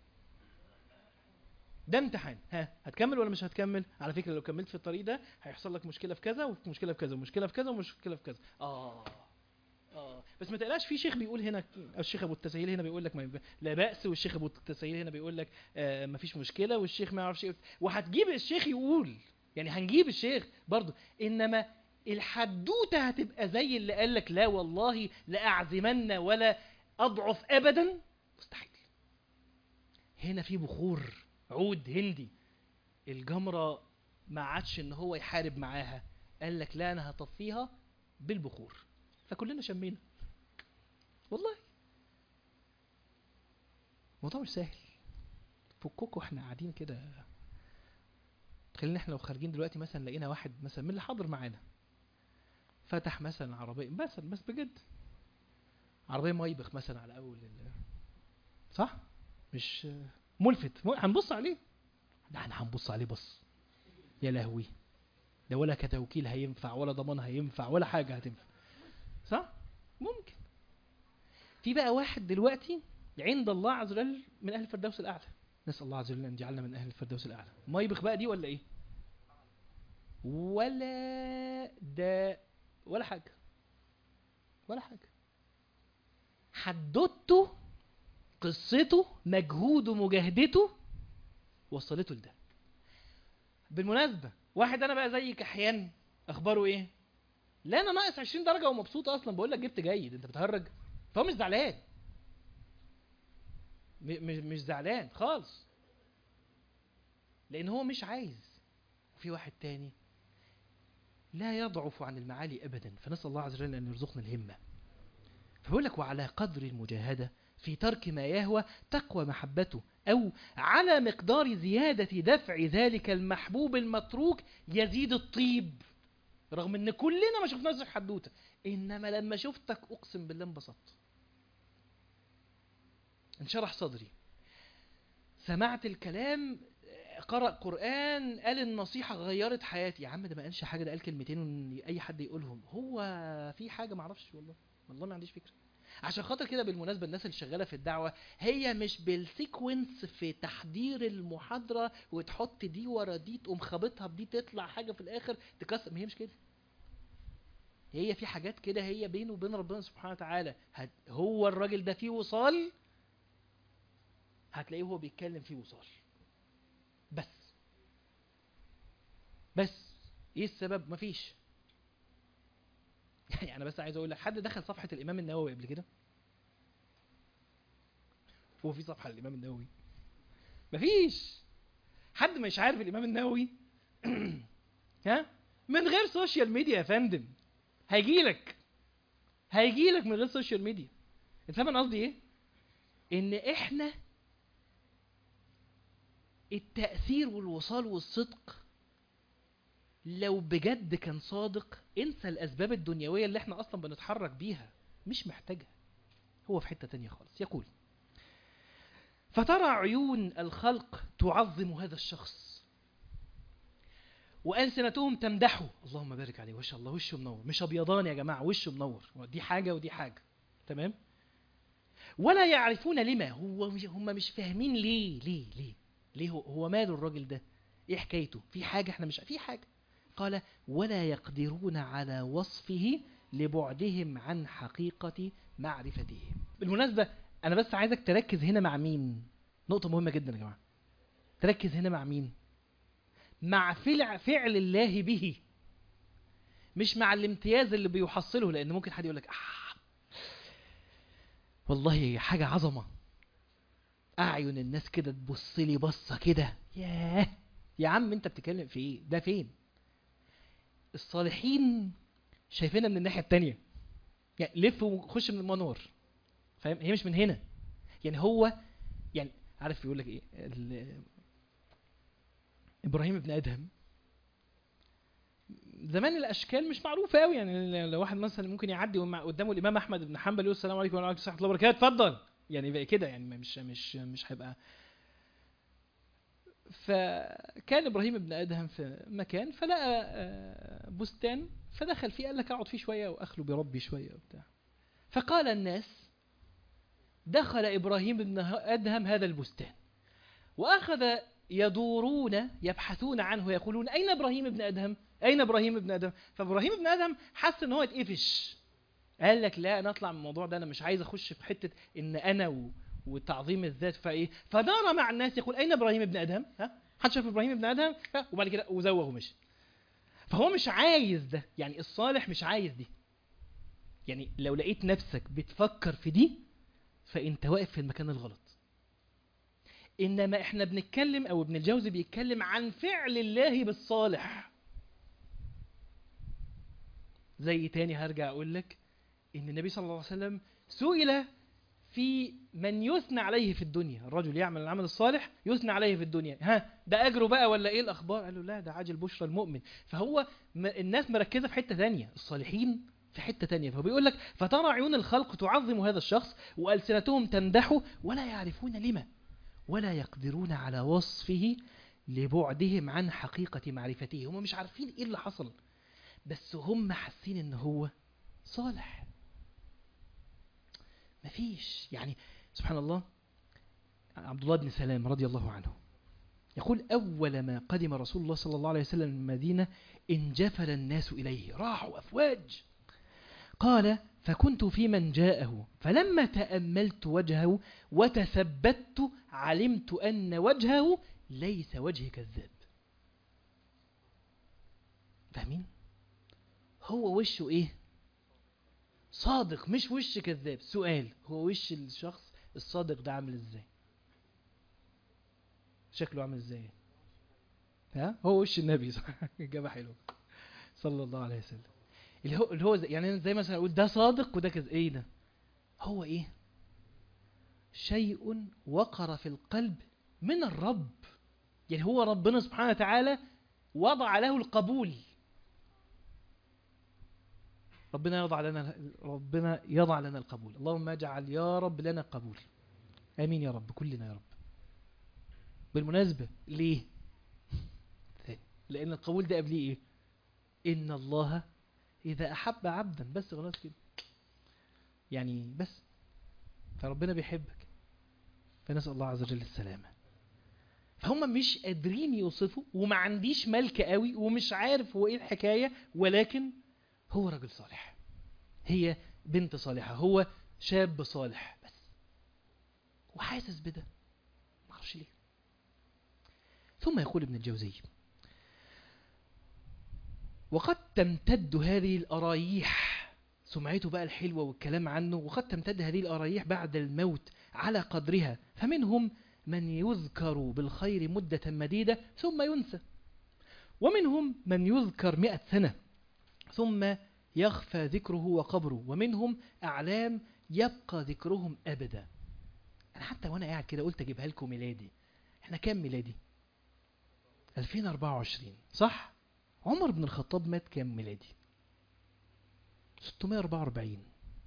ده امتحان ها هتكمل ولا مش هتكمل على فكره لو كملت في الطريق ده هيحصل لك مشكله في كذا ومشكله في كذا ومشكله في كذا ومشكله في كذا اه اه بس ما تقلقش في شيخ بيقول هنا الشيخ ابو التسهيل هنا بيقول لك ما يب- لا باس والشيخ ابو التسهيل هنا بيقول لك آه ما فيش مشكله والشيخ ما يعرفش ايه وهتجيب الشيخ يقول يعني هنجيب الشيخ برضه انما الحدوته هتبقى زي اللي قال لك لا والله لا اعزمن ولا اضعف ابدا مستحيل هنا في بخور عود هندي الجمره ما عادش ان هو يحارب معاها قال لك لا انا هطفيها بالبخور فكلنا شمينا والله الموضوع مش سهل فكوكوا احنا قاعدين كده تخيلنا احنا لو خارجين دلوقتي مثلا لقينا واحد مثلا من اللي حاضر معانا فتح مثلا عربية مثلا بس بجد عربية مايبخ مثلا على أول ال... صح؟ مش ملفت م- هنبص عليه ده احنا هنبص عليه بص يا لهوي ده ولا كتوكيل هينفع ولا ضمان هينفع ولا حاجة هتنفع صح؟ ممكن في بقى واحد دلوقتي عند الله عز وجل من أهل الفردوس الأعلى نسأل الله عز وجل أن يجعلنا من أهل الفردوس الأعلى مايبخ بقى دي ولا إيه؟ ولا ده ولا حاجة ولا حاجة حدوته قصته مجهوده مجاهدته وصلته لده بالمناسبة واحد انا بقى زي كحيان اخباره ايه لا انا ناقص 20 درجة ومبسوط اصلا بقول لك جبت جيد انت بتهرج فهو مش زعلان م- مش مش زعلان خالص لان هو مش عايز وفي واحد تاني لا يضعف عن المعالي ابدا فنسال الله عز وجل ان يرزقنا الهمه فبيقول لك وعلى قدر المجاهده في ترك ما يهوى تقوى محبته او على مقدار زياده دفع ذلك المحبوب المتروك يزيد الطيب رغم ان كلنا ما شفناش حدوته انما لما شفتك اقسم بالله انبسطت انشرح صدري سمعت الكلام قرأ قرآن قال النصيحة غيرت حياتي يا عم ده ما قالش حاجة ده قال كلمتين إن أي حد يقولهم هو في حاجة ما اعرفش والله والله ما عنديش فكرة عشان خاطر كده بالمناسبة الناس اللي شغالة في الدعوة هي مش بالسيكونس في تحضير المحاضرة وتحط دي ورا دي تقوم خابطها بدي تطلع حاجة في الآخر تكسر ما هي مش كده هي في حاجات كده هي بينه وبين ربنا سبحانه وتعالى هت هو الراجل ده فيه وصال هتلاقيه هو بيتكلم فيه وصال بس بس ايه السبب مفيش يعني انا بس عايز اقول لك حد دخل صفحه الامام النووي قبل كده هو في صفحه للامام النووي مفيش حد مش عارف الامام النووي ها من غير سوشيال ميديا يا فندم هيجيلك هيجيلك من غير سوشيال ميديا انت فاهم انا قصدي ايه ان احنا التأثير والوصال والصدق لو بجد كان صادق انسى الأسباب الدنيوية اللي احنا أصلا بنتحرك بيها مش محتاجها هو في حتة تانية خالص يقول فترى عيون الخلق تعظم هذا الشخص وألسنتهم تمدحه اللهم بارك عليه وش الله وشه منور مش أبيضان يا جماعة وشه منور دي حاجة ودي حاجة تمام ولا يعرفون لما هو مش هم مش فاهمين ليه ليه ليه ليه هو, هو ماله الراجل ده ايه حكايته في حاجة احنا مش في حاجة قال ولا يقدرون على وصفه لبعدهم عن حقيقة معرفته بالمناسبة أنا بس عايزك تركز هنا مع مين نقطة مهمة جدا يا جماعة تركز هنا مع مين مع فعل, فعل الله به مش مع الامتياز اللي بيحصله لأن ممكن حد يقول لك آه والله حاجة عظمة أعين الناس كده تبص لي بصة كده ياه يا عم انت بتتكلم في ايه ده فين الصالحين شايفينها من الناحية التانية يعني لف وخش من المنور فاهم هي مش من هنا يعني هو يعني عارف يقول لك ايه ابراهيم ابن ادهم زمان الاشكال مش معروفه قوي يعني لو واحد مثلا ممكن يعدي قدامه الامام احمد بن حنبل يقول السلام عليكم ورحمه الله وبركاته اتفضل يعني بقى كده يعني مش مش مش هيبقى فكان ابراهيم بن ادهم في مكان فلقى بستان فدخل فيه قال لك اقعد فيه شويه واخلو بربي شويه وبتاع فقال الناس دخل ابراهيم بن ادهم هذا البستان واخذ يدورون يبحثون عنه يقولون اين ابراهيم بن ادهم اين ابراهيم بن ادهم فابراهيم بن ادهم حس ان هو اتقفش قال لك لا انا اطلع من الموضوع ده انا مش عايز اخش في حته ان انا و... وتعظيم الذات فايه فدار مع الناس يقول اين ابراهيم ابن ادهم ها حد شاف ابراهيم ابن ادهم وبعد كده وزوه ومشي فهو مش عايز ده يعني الصالح مش عايز دي يعني لو لقيت نفسك بتفكر في دي فانت واقف في المكان الغلط انما احنا بنتكلم او ابن الجوزي بيتكلم عن فعل الله بالصالح زي تاني هرجع اقول لك ان النبي صلى الله عليه وسلم سئل في من يثنى عليه في الدنيا الرجل يعمل العمل الصالح يثنى عليه في الدنيا ها ده اجره بقى ولا ايه الاخبار قال له لا ده عاجل بشرى المؤمن فهو الناس مركزه في حته ثانيه الصالحين في حته ثانيه فهو بيقول لك فترى عيون الخلق تعظم هذا الشخص والسنتهم تمدحه ولا يعرفون لما ولا يقدرون على وصفه لبعدهم عن حقيقه معرفته هم مش عارفين ايه اللي حصل بس هم حاسين ان هو صالح مفيش يعني سبحان الله عبد الله بن سلام رضي الله عنه يقول أول ما قدم رسول الله صلى الله عليه وسلم المدينة انجفل الناس إليه راحوا أفواج قال فكنت في من جاءه فلما تأملت وجهه وتثبت علمت أن وجهه ليس وجه كذاب فاهمين؟ هو وشه ايه صادق مش وش كذاب سؤال هو وش الشخص الصادق ده عامل ازاي شكله عامل ازاي ها هو وش النبي اجابه حلوه صلى الله عليه وسلم اللي هو اللي هو زي يعني زي مثلا اقول ده صادق وده كذاب ايه ده هو ايه شيء وقر في القلب من الرب يعني هو ربنا سبحانه وتعالى وضع له القبول ربنا يضع لنا ربنا يضع لنا القبول اللهم اجعل يا رب لنا قبول امين يا رب كلنا يا رب بالمناسبة ليه لان القبول ده قبليه ايه ان الله اذا احب عبدا بس خلاص كده يعني بس فربنا بيحبك فنسأل الله عز وجل السلامة فهم مش قادرين يوصفوا وما عنديش ملك قوي ومش عارف هو ايه الحكاية ولكن هو رجل صالح هي بنت صالحة هو شاب صالح بس وحاسس بده معرفش ليه ثم يقول ابن الجوزي وقد تمتد هذه الأرايح سمعته بقى الحلوة والكلام عنه وقد تمتد هذه الأرايح بعد الموت على قدرها فمنهم من يذكر بالخير مدة مديدة ثم ينسى ومنهم من يذكر مئة سنة ثم يخفى ذكره وقبره ومنهم أعلام يبقى ذكرهم أبدا أنا حتى وأنا قاعد كده قلت أجيبها لكم ميلادي إحنا كام ميلادي 2024 صح عمر بن الخطاب مات كام ميلادي 644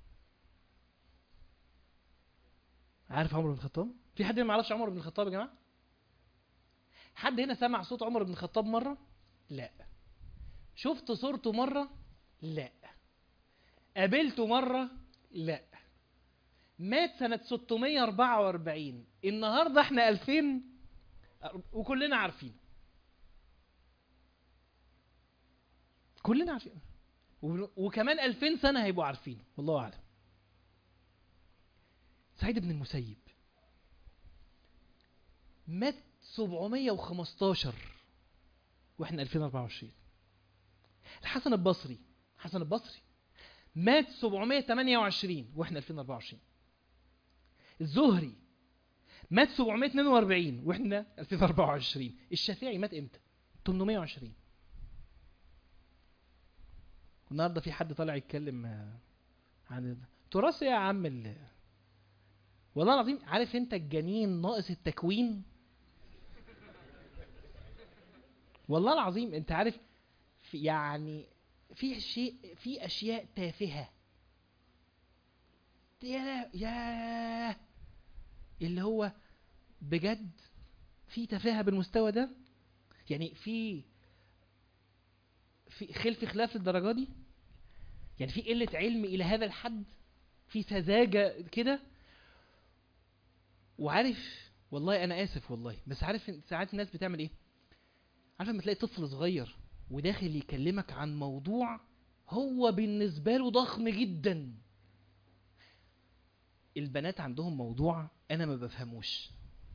عارف عمر بن الخطاب في حد هنا ما يعرفش عمر بن الخطاب يا جماعه حد هنا سمع صوت عمر بن الخطاب مره لا شفت صورته مره لا قابلته مره لا مات سنة 644 النهاردة احنا 2000 وكلنا عارفين كلنا عارفين وكمان 2000 سنة هيبقوا عارفين والله أعلم سعيد بن المسيب مات 715 واحنا 2024 الحسن البصري الحسن البصري مات 728 واحنا 2024 الزهري مات 742 واحنا 2024 الشافعي مات امتى 820 النهارده في حد طالع يتكلم عن تراث يا عم ال... والله العظيم عارف انت الجنين ناقص التكوين والله العظيم انت عارف في يعني في شيء في اشياء تافهه يا يا اللي هو بجد في تفاهه بالمستوى ده يعني في في خلف خلاف الدرجه دي يعني في قله علم الى هذا الحد في سذاجه كده وعارف والله انا اسف والله بس عارف ساعات الناس بتعمل ايه عارف لما تلاقي طفل صغير وداخل يكلمك عن موضوع هو بالنسبه له ضخم جدا البنات عندهم موضوع انا ما بفهموش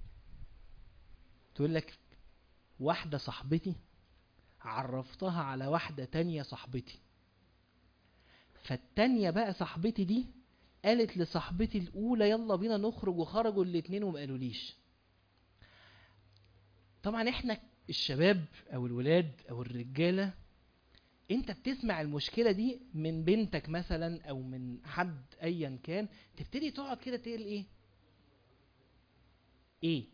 تقول لك واحده صاحبتي عرفتها على واحده تانية صاحبتي فالتانية بقى صاحبتي دي قالت لصاحبتي الاولى يلا بينا نخرج وخرجوا الاتنين وما قالوليش طبعا احنا الشباب او الولاد او الرجاله انت بتسمع المشكله دي من بنتك مثلا او من حد ايا كان تبتدي تقعد كده تقول ايه ايه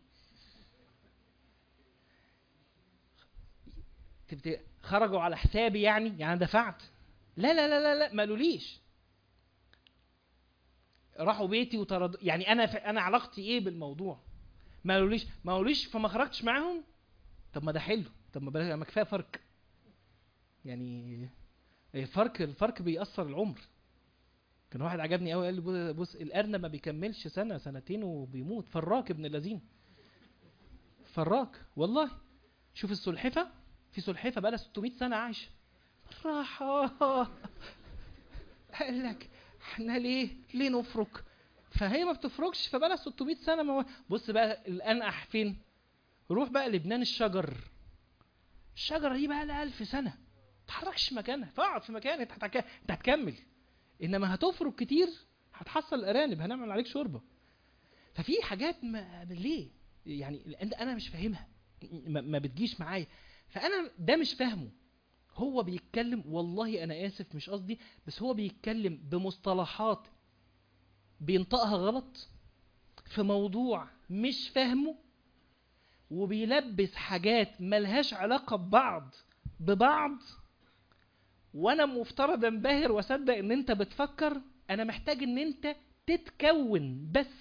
تبتدي خرجوا على حسابي يعني يعني أنا دفعت لا لا لا لا لا ما قالوليش راحوا بيتي وطردوا يعني انا ف... انا علاقتي ايه بالموضوع ما قالوليش ما قالوليش فما خرجتش معاهم طب ما ده حلو طب ما بلاش ما كفايه فرق يعني الفرق الفرق بيأثر العمر كان واحد عجبني قوي قال لي بص- بص الارنب ما بيكملش سنه سنتين وبيموت فراك ابن اللذين فراك والله شوف السلحفه في سلحفه بقى لها 600 سنه عايشه راحه قال لك احنا ليه ليه نفرك فهي ما بتفركش فبقى لها 600 سنه ما بص بقى الانقح فين روح بقى لبنان الشجر الشجره دي بقى لها 1000 سنه ما تتحركش مكانها تقعد في مكانك انت هتك- انت هتكمل انما هتفرك كتير هتحصل الارانب هنعمل عليك شوربه ففي حاجات ما ليه يعني انت انا مش فاهمها ما, ما بتجيش معايا فانا ده مش فاهمه هو بيتكلم والله انا اسف مش قصدي بس هو بيتكلم بمصطلحات بينطقها غلط في موضوع مش فاهمه وبيلبس حاجات ملهاش علاقة ببعض ببعض وانا مفترض انبهر واصدق ان انت بتفكر انا محتاج ان انت تتكون بس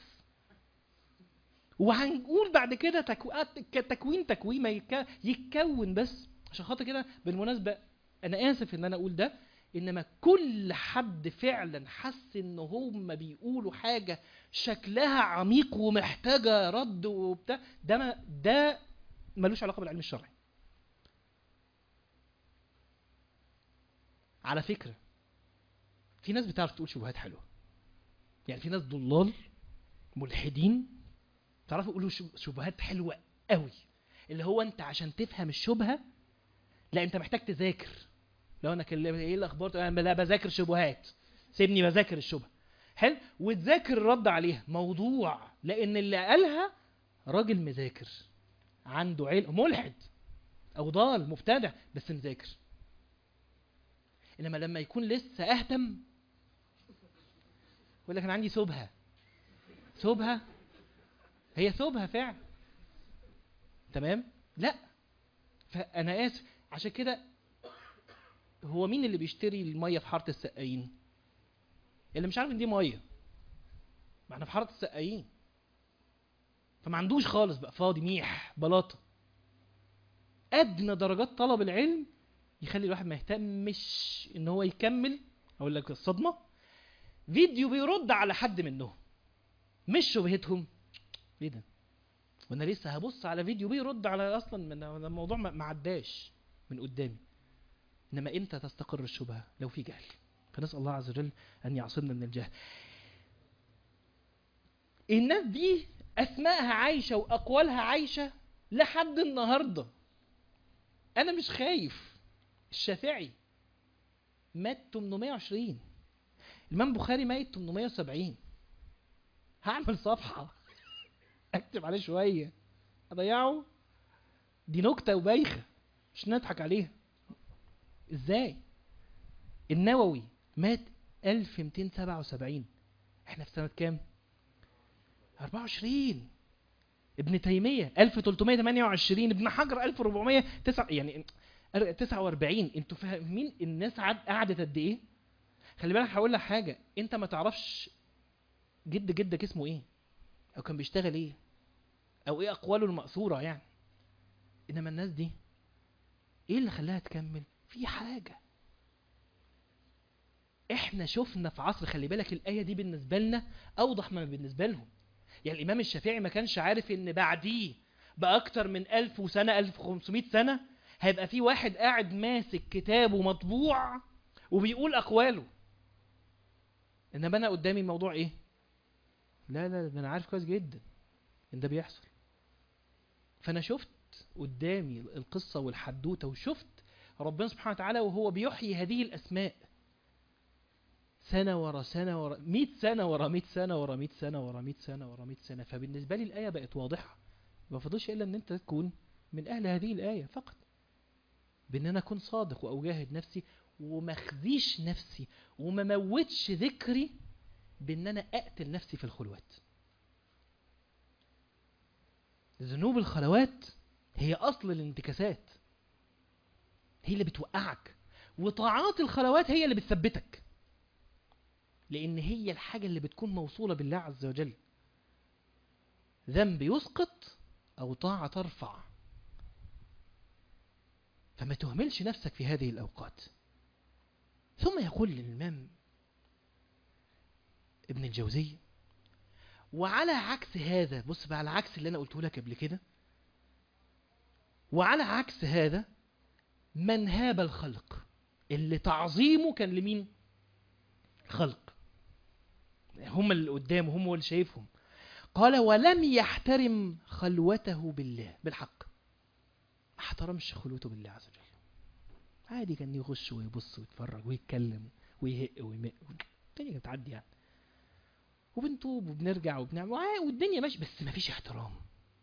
وهنقول بعد كده تكو... تكوين تكوين ما يك... يتكون بس عشان خاطر كده بالمناسبة انا اسف ان انا اقول ده انما كل حد فعلا حس ان هم بيقولوا حاجة شكلها عميق ومحتاجة رد وبتاع ده ما ده ملوش علاقة بالعلم الشرعي على فكرة في ناس بتعرف تقول شبهات حلوه يعني في ناس ضلال ملحدين تعرفوا يقولوا شب- شبهات حلوه قوي اللي هو انت عشان تفهم الشبهه لا انت محتاج تذاكر لو انا كلمت ايه الاخبار تقول انا لا بذاكر شبهات سيبني بذاكر الشبهه حلو وتذاكر الرد عليها موضوع لان اللي قالها راجل مذاكر عنده علم ملحد او ضال مبتدع بس مذاكر انما لما يكون لسه اهتم يقول لك انا عندي ثوبها ثوبها هي ثوبها فعلا تمام لا فانا اسف عشان كده هو مين اللي بيشتري الميه في حاره السقايين اللي مش عارف ان دي ميه ما احنا في حاره السقايين فما عندوش خالص بقى فاضي ميح بلاطه ادنى درجات طلب العلم يخلي الواحد ما يهتمش ان هو يكمل اقول لك الصدمه فيديو بيرد على حد منهم مش شبهتهم ايه ده وانا لسه هبص على فيديو بيرد على اصلا من من الموضوع ما ما عداش من قدامي انما امتى تستقر الشبهه لو في جهل فنسال الله عز وجل ان يعصمنا من الجهل الناس دي اسمائها عايشه واقوالها عايشه لحد النهارده انا مش خايف الشافعي مات 820 الامام بخاري ميت 870 هعمل صفحه اكتب عليه شويه اضيعه دي نكته وبايخه مش نضحك عليها ازاي النووي مات 1277 احنا في سنه كام 24 ابن تيميه 1328 ابن حجر 1409 يعني 49 انتوا فاهمين الناس عد- قعدت قد ايه خلي بالك هقول لك حاجه انت ما تعرفش جد جدك اسمه ايه او كان بيشتغل ايه او ايه اقواله المأثوره يعني انما الناس دي ايه اللي خلاها تكمل في حاجه احنا شفنا في عصر خلي بالك الايه دي بالنسبه لنا اوضح ما بالنسبه لهم يعني الامام الشافعي ما كانش عارف ان بعديه باكتر من 1000 سنه 1500 سنه هيبقى في واحد قاعد ماسك كتابه مطبوع وبيقول اقواله انما انا قدامي الموضوع ايه لا لا ده انا عارف كويس جدا ان ده بيحصل فانا شفت قدامي القصه والحدوته وشفت ربنا سبحانه وتعالى وهو بيحيي هذه الاسماء سنة ورا سنة ورا 100 سنة ورا 100 سنة ورا 100 سنة ورا 100 سنة ورا 100 سنة فبالنسبة لي الآية بقت واضحة ما فضلش إلا إن أنت تكون من أهل هذه الآية فقط بإن أنا أكون صادق وأجاهد نفسي وما أخزيش نفسي وما موتش ذكري بإن أنا أقتل نفسي في الخلوات ذنوب الخلوات هي أصل الانتكاسات هي اللي بتوقعك وطاعات الخلوات هي اللي بتثبتك لأن هي الحاجة اللي بتكون موصولة بالله عز وجل ذنب يسقط أو طاعة ترفع فما تهملش نفسك في هذه الأوقات ثم يقول الإمام ابن الجوزي وعلى عكس هذا بص بقى على عكس اللي أنا قلته لك قبل كده وعلى عكس هذا من هاب الخلق اللي تعظيمه كان لمين الخلق هم اللي قدامه هم اللي شايفهم قال ولم يحترم خلوته بالله بالحق ما احترمش خلوته بالله عز وجل عادي كان يخش ويبص ويتفرج ويتكلم ويهق ويمق الدنيا كانت تعدي يعني وبنتوب وبنرجع وبنعمل وع- والدنيا ماشيه بس ما فيش احترام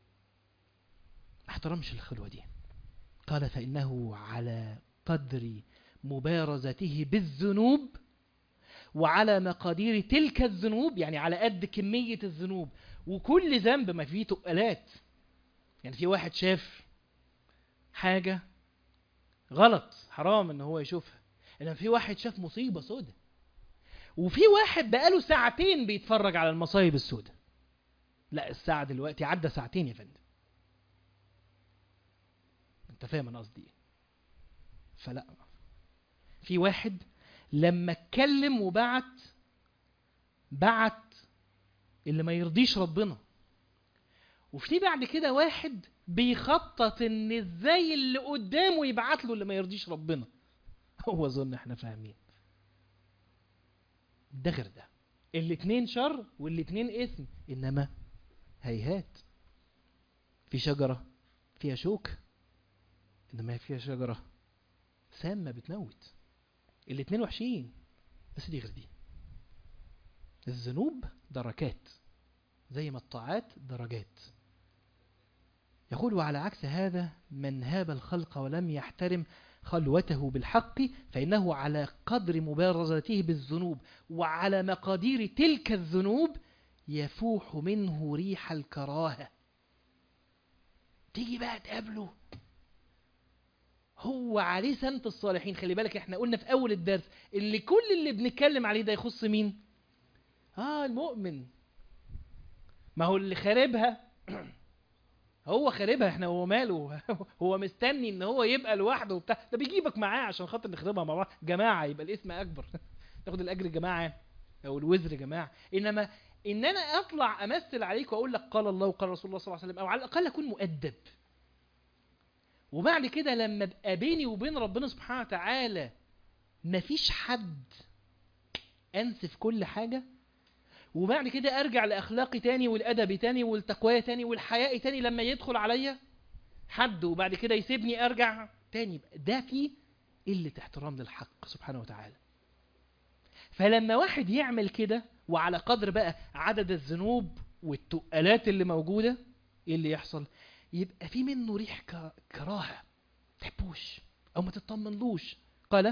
ما احترمش الخلوه دي قال فانه على قدر مبارزته بالذنوب وعلى مقادير تلك الذنوب يعني على قد كمية الذنوب وكل ذنب ما فيه تقلات يعني في واحد شاف حاجة غلط حرام ان هو يشوفها انما في واحد شاف مصيبة سودة وفي واحد بقاله ساعتين بيتفرج على المصايب السودة لا الساعة دلوقتي عدى ساعتين يا فندم انت فاهم انا قصدي ايه فلا في واحد لما اتكلم وبعت بعت اللي ما يرضيش ربنا وفي بعد كده واحد بيخطط ان ازاي اللي قدامه يبعت له اللي ما يرضيش ربنا هو اظن احنا فاهمين ده غير ده الاتنين شر والاتنين اسم انما هيهات في شجرة فيها شوك انما فيها شجرة سامة بتموت الاتنين وحشين بس دي غير دي الذنوب دركات زي ما الطاعات درجات يقول وعلى عكس هذا من هاب الخلق ولم يحترم خلوته بالحق فإنه على قدر مبارزته بالذنوب وعلى مقادير تلك الذنوب يفوح منه ريح الكراهة تيجي بقى تقابله هو عليه سنة الصالحين خلي بالك احنا قلنا في أول الدرس اللي كل اللي بنتكلم عليه ده يخص مين آه المؤمن ما هو اللي خاربها هو خاربها احنا هو ماله هو مستني ان هو يبقى لوحده وبتاع ده بيجيبك معاه عشان خاطر نخربها مع بعض جماعه يبقى الاسم اكبر تاخد الاجر جماعه او الوزر جماعه انما ان انا اطلع امثل عليك واقول لك قال الله وقال رسول الله صلى الله عليه وسلم او على الاقل اكون مؤدب وبعد كده لما ابقى بيني وبين ربنا سبحانه وتعالى مفيش حد انسف كل حاجه وبعد كده ارجع لاخلاقي تاني والادبي تاني والتقوى تاني والحياء تاني لما يدخل عليا حد وبعد كده يسيبني ارجع تاني ده فيه قله احترام للحق سبحانه وتعالى فلما واحد يعمل كده وعلى قدر بقى عدد الذنوب والتقالات اللي موجوده ايه اللي يحصل يبقى في منه ريح ك- كراهه تحبوش او ما تطمنلوش قال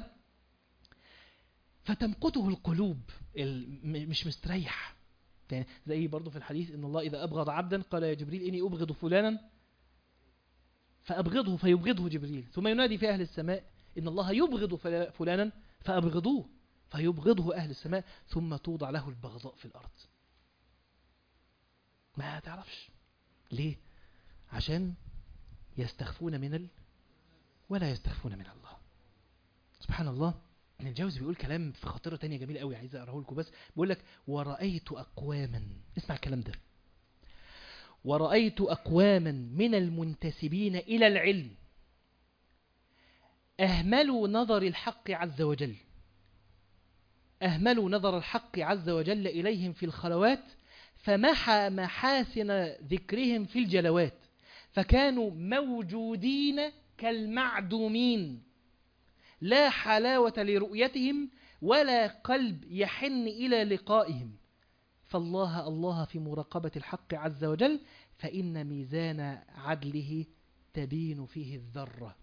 فتمقته القلوب ال- م- مش مستريح يعني زي برضه في الحديث ان الله اذا ابغض عبدا قال يا جبريل اني ابغض فلانا فابغضه فيبغضه جبريل ثم ينادي في اهل السماء ان الله يبغض فلا- فلانا فابغضوه فيبغضه اهل السماء ثم توضع له البغضاء في الارض ما تعرفش ليه عشان يستخفون من ال... ولا يستخفون من الله سبحان الله ابن الجوزي بيقول كلام في خاطره تانية جميل قوي عايز اقراه لكم بس بيقول لك ورأيت أقواما اسمع الكلام ده ورأيت أقواما من المنتسبين إلى العلم أهملوا نظر الحق عز وجل أهملوا نظر الحق عز وجل إليهم في الخلوات فمحى محاسن ذكرهم في الجلوات فكانوا موجودين كالمعدومين لا حلاوة لرؤيتهم ولا قلب يحن إلى لقائهم فالله الله في مراقبة الحق عز وجل فإن ميزان عدله تبين فيه الذرة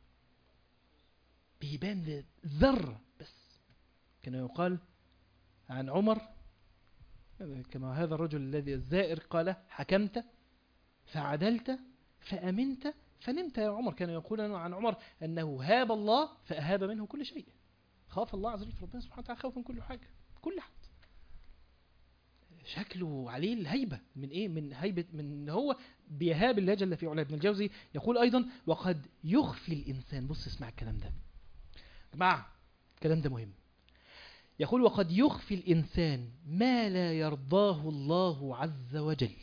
بيبان ذرة بس كما يقال عن عمر كما هذا الرجل الذي الزائر قال حكمت فعدلت فأمنت فنمت يا عمر كان يقول عن عمر أنه هاب الله فأهاب منه كل شيء خاف الله عز وجل ربنا سبحانه وتعالى خوف من كل حاجة كل حد شكله عليه الهيبة من ايه من هيبة من هو بيهاب الله جل في علاه ابن الجوزي يقول ايضا وقد يخفي الانسان بص اسمع الكلام ده جماعة الكلام ده مهم يقول وقد يخفي الانسان ما لا يرضاه الله عز وجل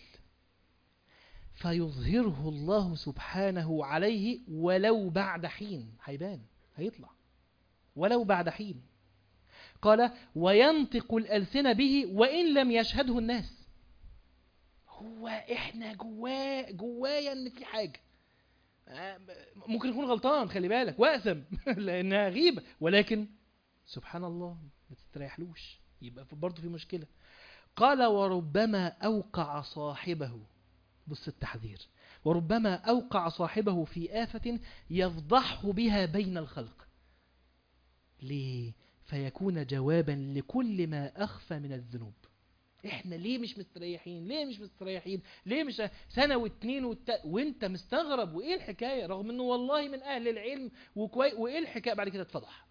فيظهره الله سبحانه عليه ولو بعد حين هيبان هيطلع ولو بعد حين قال وينطق الألسنة به وإن لم يشهده الناس هو إحنا جواه جوايا إن في حاجة آه، ممكن يكون غلطان خلي بالك وأثم لأنها غيبة ولكن سبحان الله ما تستريحلوش يبقى برضه في مشكلة قال وربما أوقع صاحبه بص التحذير وربما أوقع صاحبه في آفة يفضحه بها بين الخلق ليه؟ فيكون جوابا لكل ما أخفى من الذنوب احنا ليه مش مستريحين ليه مش مستريحين ليه مش سنة واتنين والت... وانت مستغرب وايه الحكاية رغم انه والله من اهل العلم وكوي... وايه الحكاية بعد كده اتفضح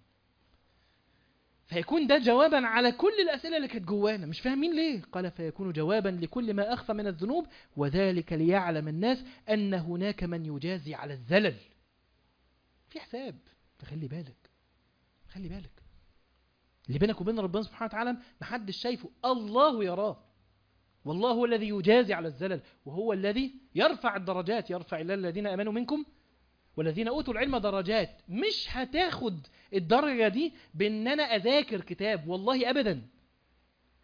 فيكون ده جوابا على كل الأسئلة اللي كانت جوانا مش فاهمين ليه قال فيكون جوابا لكل ما أخفى من الذنوب وذلك ليعلم الناس أن هناك من يجازي على الزلل في حساب فخلي بالك خلي بالك اللي بينك وبين ربنا سبحانه وتعالى محدش شايفه الله يراه والله هو الذي يجازي على الزلل وهو الذي يرفع الدرجات يرفع الله الذين امنوا منكم والذين اوتوا العلم درجات مش هتاخد الدرجه دي بان انا اذاكر كتاب والله ابدا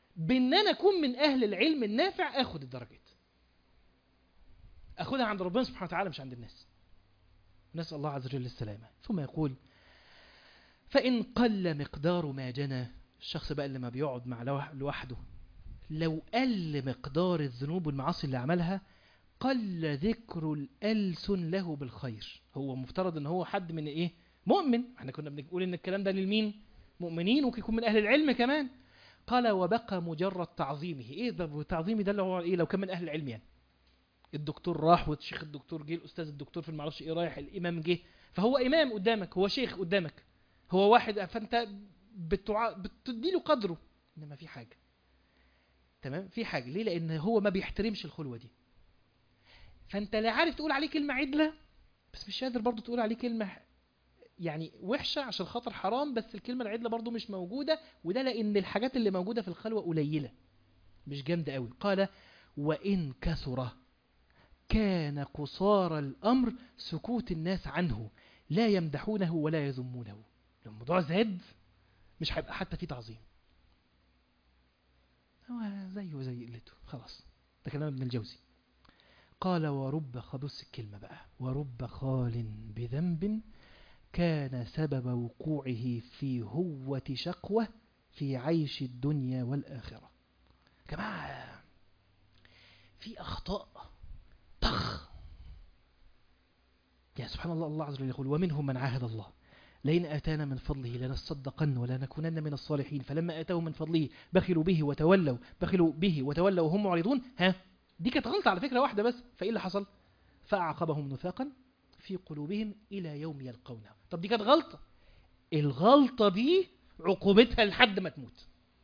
بان انا اكون من اهل العلم النافع اخد الدرجات اخدها عند ربنا سبحانه وتعالى مش عند الناس نسال الله عز وجل السلامه ثم يقول فان قل مقدار ما جنى الشخص بقى اللي ما بيقعد مع لوح- لوحده لو قل مقدار الذنوب والمعاصي اللي عملها قل ذكر الألسن له بالخير هو مفترض ان هو حد من ايه مؤمن احنا كنا بنقول ان الكلام ده للمين مؤمنين وممكن يكون من اهل العلم كمان قال وبقى مجرد تعظيمه ايه ده تعظيمي ده اللي هو ايه لو كان من اهل العلم يعني الدكتور راح والشيخ الدكتور جه الاستاذ الدكتور في المعرفش ايه رايح الامام جه فهو امام قدامك هو شيخ قدامك هو واحد فانت بتع... بتدي له قدره انما في حاجه تمام في حاجه ليه لان هو ما بيحترمش الخلوه دي فانت لا عارف تقول عليه كلمه عدله بس مش قادر برضو تقول عليه كلمه يعني وحشه عشان خاطر حرام بس الكلمه العدله برضو مش موجوده وده لان الحاجات اللي موجوده في الخلوه قليله مش جامده قوي قال وان كثر كان قصار الامر سكوت الناس عنه لا يمدحونه ولا يذمونه لو الموضوع زاد مش هيبقى حتى في تعظيم هو زيه زي قلته خلاص ده كلام ابن الجوزي قال ورب خبص الكلمة بقى ورب خال بذنب كان سبب وقوعه في هوة شقوة في عيش الدنيا والآخرة جماعة في أخطاء طخ يا سبحان الله الله عز وجل يقول ومنهم من عاهد الله لئن آتانا من فضله لنصدقن ولنكونن من الصالحين فلما آتاهم من فضله بخلوا به وتولوا بخلوا به وتولوا وهم معرضون ها دي كانت غلطة على فكرة واحدة بس فإيه اللي حصل فأعقبهم نفاقا في قلوبهم إلى يوم يلقونه طب دي كانت غلطة الغلطة دي عقوبتها لحد ما تموت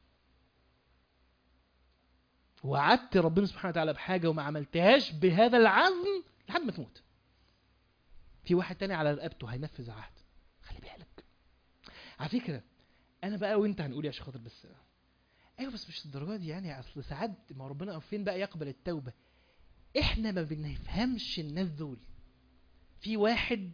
وعدت ربنا سبحانه وتعالى بحاجة وما عملتهاش بهذا العزم لحد ما تموت في واحد تاني على رقبته هينفذ عهد خلي بالك على فكرة أنا بقى وأنت هنقول يا شيخ خاطر بس ايوه بس مش الدرجه دي يعني اصل ساعات ما ربنا فين بقى يقبل التوبه احنا ما بنفهمش الناس دول في واحد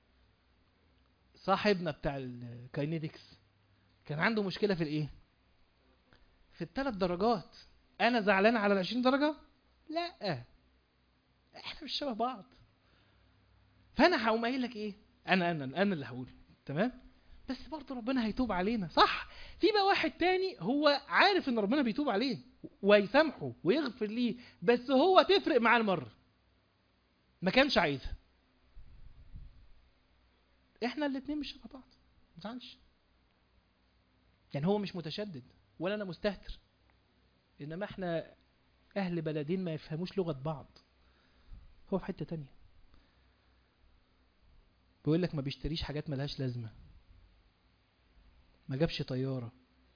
صاحبنا بتاع الكاينيتكس كان عنده مشكله في الايه في الثلاث درجات انا زعلان على ال 20 درجه لا احنا مش شبه بعض فانا هقوم قايل لك ايه انا انا انا اللي هقول تمام بس برضه ربنا هيتوب علينا صح في بقى واحد تاني هو عارف ان ربنا بيتوب عليه ويسامحه ويغفر ليه بس هو تفرق معاه المره ما كانش عايزها احنا الاتنين مش شبه بعض ما تزعلش يعني هو مش متشدد ولا انا مستهتر انما احنا اهل بلدين ما يفهموش لغه بعض هو في حته تانية بيقول لك ما بيشتريش حاجات ملهاش لازمه ما جابش طيارة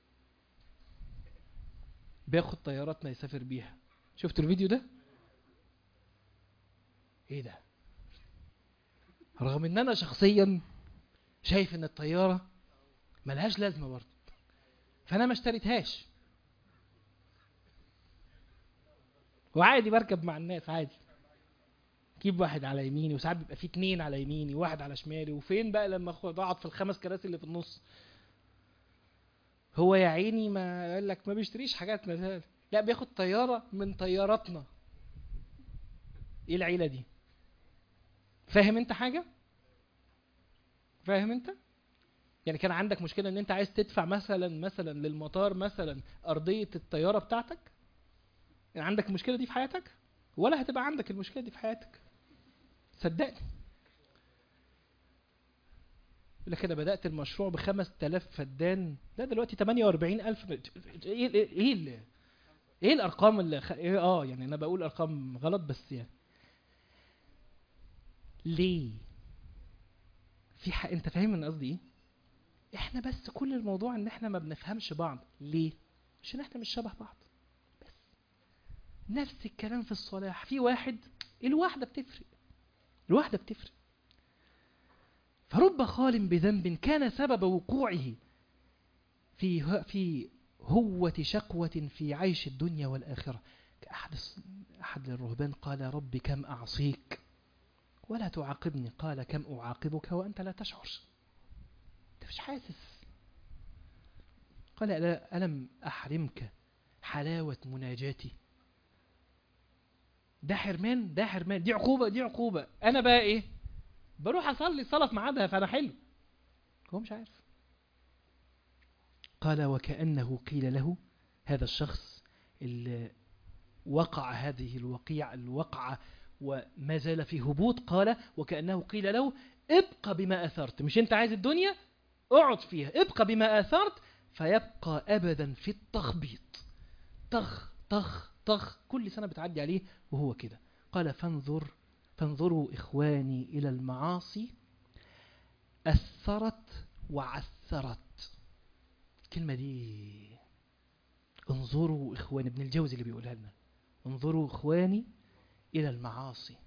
بياخد طياراتنا يسافر بيها شفتوا الفيديو ده ايه ده رغم ان انا شخصيا شايف ان الطيارة ملهاش لازمة برضه فانا ما اشتريتهاش وعادي بركب مع الناس عادي جيب واحد على يميني وساعات بيبقى في اتنين على يميني وواحد على شمالي وفين بقى لما اخد اقعد في الخمس كراسي اللي في النص هو يا عيني ما قال لك ما بيشتريش حاجات مثال لا بياخد طيارة من طياراتنا ايه العيلة دي فاهم انت حاجة فاهم انت يعني كان عندك مشكلة ان انت عايز تدفع مثلا مثلا للمطار مثلا ارضية الطيارة بتاعتك يعني عندك المشكلة دي في حياتك ولا هتبقى عندك المشكلة دي في حياتك صدقني يقول لك انا بدات المشروع ب 5000 فدان لا دلوقتي 48000 ايه ايه ايه ال- ايه الارقام اللي خ... إيه اه يعني انا بقول ارقام غلط بس يعني ليه في حق انت فاهم من قصدي ايه احنا بس كل الموضوع ان احنا ما بنفهمش بعض ليه عشان احنا مش شبه بعض بس نفس الكلام في الصلاح في واحد الواحده بتفرق الواحده بتفرق فرب خال بذنب كان سبب وقوعه في ه- في هوة شقوة في عيش الدنيا والآخرة أحد الص- أحد الرهبان قال رب كم أعصيك ولا تعاقبني قال كم أعاقبك وأنت لا تشعر أنت مش حاسس قال ألا- ألم أحرمك حلاوة مناجاتي ده حرمان ده حرمان دي عقوبة دي عقوبة أنا بقى إيه بروح أصلي الصلاة في ميعادها فأنا حلو هو مش عارف قال وكأنه قيل له هذا الشخص اللي وقع هذه الوقيع الوقعة وما زال في هبوط قال وكأنه قيل له ابقى بما أثرت مش أنت عايز الدنيا اقعد فيها ابقى بما أثرت فيبقى أبدا في التخبيط طخ طخ طخ كل سنة بتعدي عليه وهو كده قال فانظر فانظروا إخواني إلى المعاصي أثرت وعثرت الكلمة دي انظروا إخواني ابن الجوزي اللي بيقولها لنا انظروا إخواني إلى المعاصي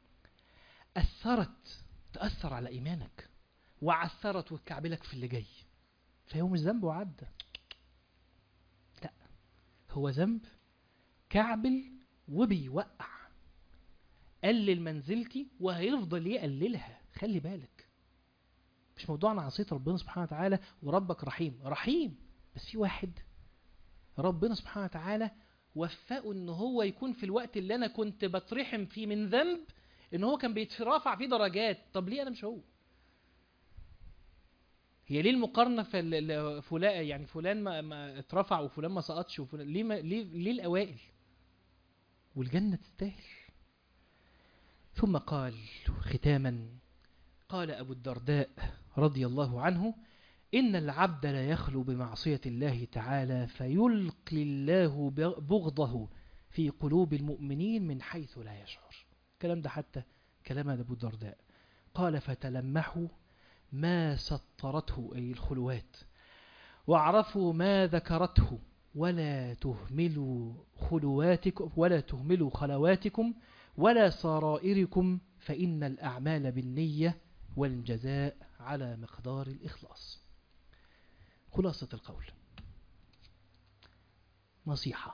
أثرت تأثر على إيمانك وعثرت وتكعبلك في اللي جاي فهو مش ذنب وعدى لا هو ذنب كعبل وبيوقع قلل منزلتي وهيفضل يقللها خلي بالك مش موضوعنا عصية ربنا سبحانه وتعالى وربك رحيم رحيم بس في واحد ربنا سبحانه وتعالى وفقه ان هو يكون في الوقت اللي انا كنت بترحم فيه من ذنب ان هو كان بيترافع فيه درجات طب ليه انا مش هو هي ليه المقارنة في ال- ال- فلان يعني فلان ما, ما اترفع وفلان ما سقطش وفلان ليه ما ليه ليه الأوائل والجنة تستاهل ثم قال ختاما قال أبو الدرداء رضي الله عنه إن العبد لا يخلو بمعصية الله تعالى فيلقي الله بغضه في قلوب المؤمنين من حيث لا يشعر الكلام ده حتى كلام أبو الدرداء قال فتلمحوا ما سطرته أي الخلوات واعرفوا ما ذكرته ولا تهملوا خلواتكم ولا تهملوا خلواتكم ولا سرائركم فإن الأعمال بالنية والجزاء على مقدار الإخلاص خلاصة القول نصيحة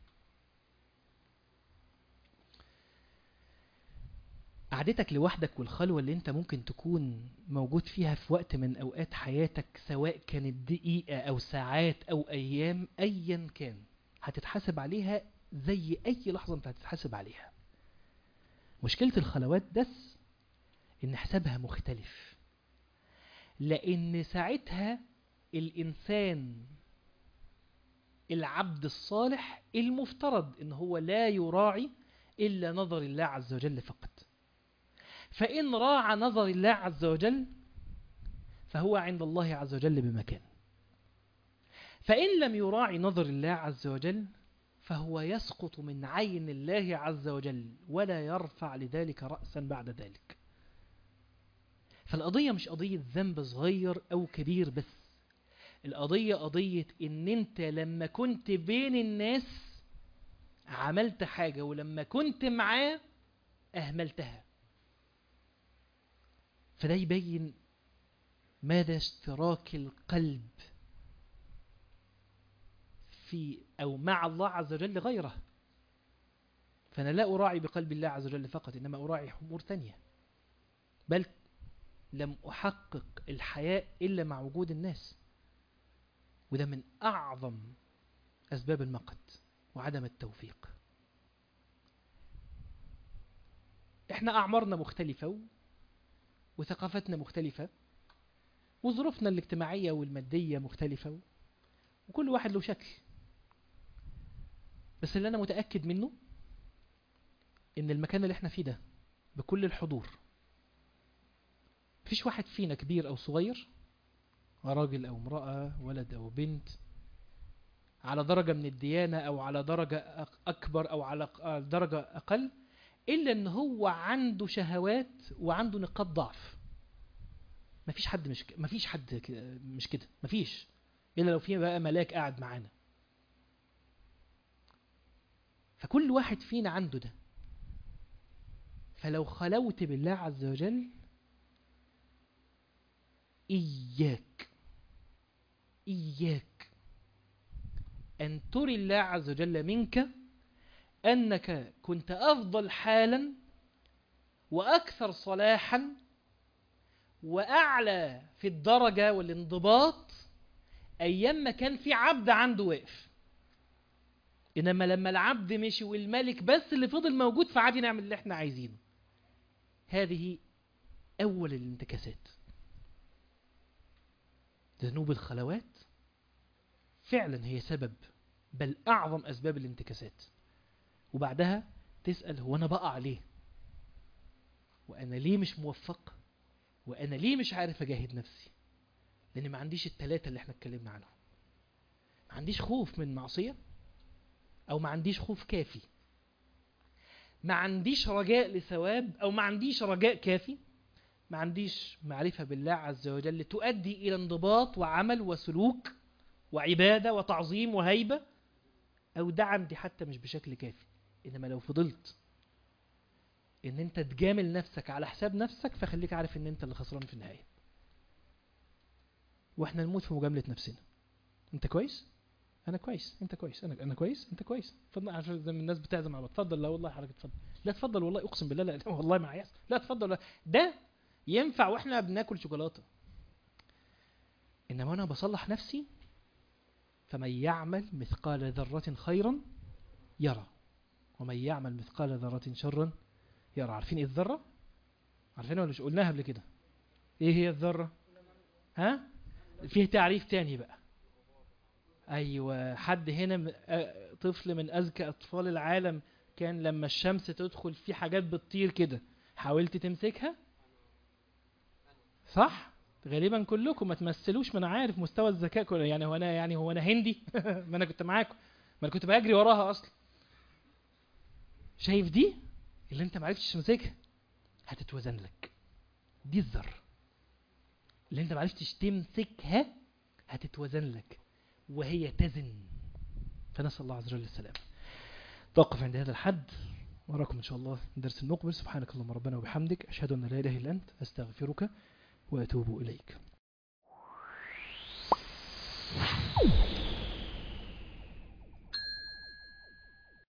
قعدتك لوحدك والخلوة اللي انت ممكن تكون موجود فيها في وقت من اوقات حياتك سواء كانت دقيقة او ساعات او ايام ايا كان هتتحاسب عليها زي اي لحظة انت هتتحاسب عليها مشكلة الخلوات بس ان حسابها مختلف لان ساعتها الانسان العبد الصالح المفترض ان هو لا يراعي الا نظر الله عز وجل فقط فإن راعى نظر الله عز وجل فهو عند الله عز وجل بمكان فإن لم يراعي نظر الله عز وجل فهو يسقط من عين الله عز وجل ولا يرفع لذلك رأسا بعد ذلك فالقضية مش قضية ذنب صغير أو كبير بس القضية قضية إن أنت لما كنت بين الناس عملت حاجة ولما كنت معاه أهملتها فده يبين مدى اشتراك القلب في أو مع الله عز وجل غيره فأنا لا أراعي بقلب الله عز وجل فقط إنما أراعي أمور تانية بل لم أحقق الحياء إلا مع وجود الناس وده من أعظم أسباب المقت وعدم التوفيق احنا أعمارنا مختلفة وثقافتنا مختلفة وظروفنا الاجتماعية والمادية مختلفة وكل واحد له شكل بس اللي أنا متأكد منه إن المكان اللي احنا فيه ده بكل الحضور مفيش واحد فينا كبير أو صغير راجل أو امرأة ولد أو بنت على درجة من الديانة أو على درجة أكبر أو على درجة أقل إلا إن هو عنده شهوات وعنده نقاط ضعف مفيش حد مش ك... مفيش حد ك... مش كده مفيش إلا لو في بقى ملاك قاعد معانا فكل واحد فينا عنده ده فلو خلوت بالله عز وجل إياك إياك أن تري الله عز وجل منك أنك كنت أفضل حالا وأكثر صلاحا وأعلى في الدرجة والانضباط أيام ما كان في عبد عنده واقف انما لما العبد مشي والملك بس اللي فضل موجود فعادي نعمل اللي احنا عايزينه هذه اول الانتكاسات ذنوب الخلوات فعلا هي سبب بل اعظم اسباب الانتكاسات وبعدها تسأل هو انا بقع ليه وانا ليه مش موفق وانا ليه مش عارف اجاهد نفسي لان ما عنديش التلاتة اللي احنا اتكلمنا عنهم ما عنديش خوف من معصية او ما عنديش خوف كافي ما عنديش رجاء لثواب او ما عنديش رجاء كافي ما عنديش معرفة بالله عز وجل تؤدي الى انضباط وعمل وسلوك وعبادة وتعظيم وهيبة او ده عندي حتى مش بشكل كافي انما لو فضلت ان انت تجامل نفسك على حساب نفسك فخليك عارف ان انت اللي خسران في النهاية واحنا نموت في مجاملة نفسنا انت كويس انا كويس انت كويس انا انا كويس انت كويس اتفضل عشان زي ما الناس بتعزم على بعض. اتفضل لا والله حضرتك اتفضل لا اتفضل والله اقسم بالله لا والله معايا لا اتفضل لا. ده ينفع واحنا بناكل شوكولاته انما انا بصلح نفسي فمن يعمل مثقال ذرة خيرا يرى ومن يعمل مثقال ذرة شرا يرى عارفين ايه الذرة عارفين ولا مش قلناها قبل كده ايه هي الذرة ها فيه تعريف تاني بقى ايوه حد هنا م- آه، طفل من اذكى اطفال العالم كان لما الشمس تدخل في حاجات بتطير كده حاولت تمسكها صح غالبا كلكم ما تمثلوش ما انا عارف مستوى الذكاء كله يعني هو انا يعني هو انا هندي ما انا كنت معاكم ما انا كنت بجري وراها اصلا شايف دي اللي انت ما عرفتش تمسكها هتتوزن لك دي الذره اللي انت ما عرفتش تمسكها هتتوزن لك وهي تزن فنسال الله عز وجل السلام توقف عند هذا الحد وراكم ان شاء الله الدرس المقبل سبحانك اللهم ربنا وبحمدك اشهد ان لا اله الا انت استغفرك واتوب اليك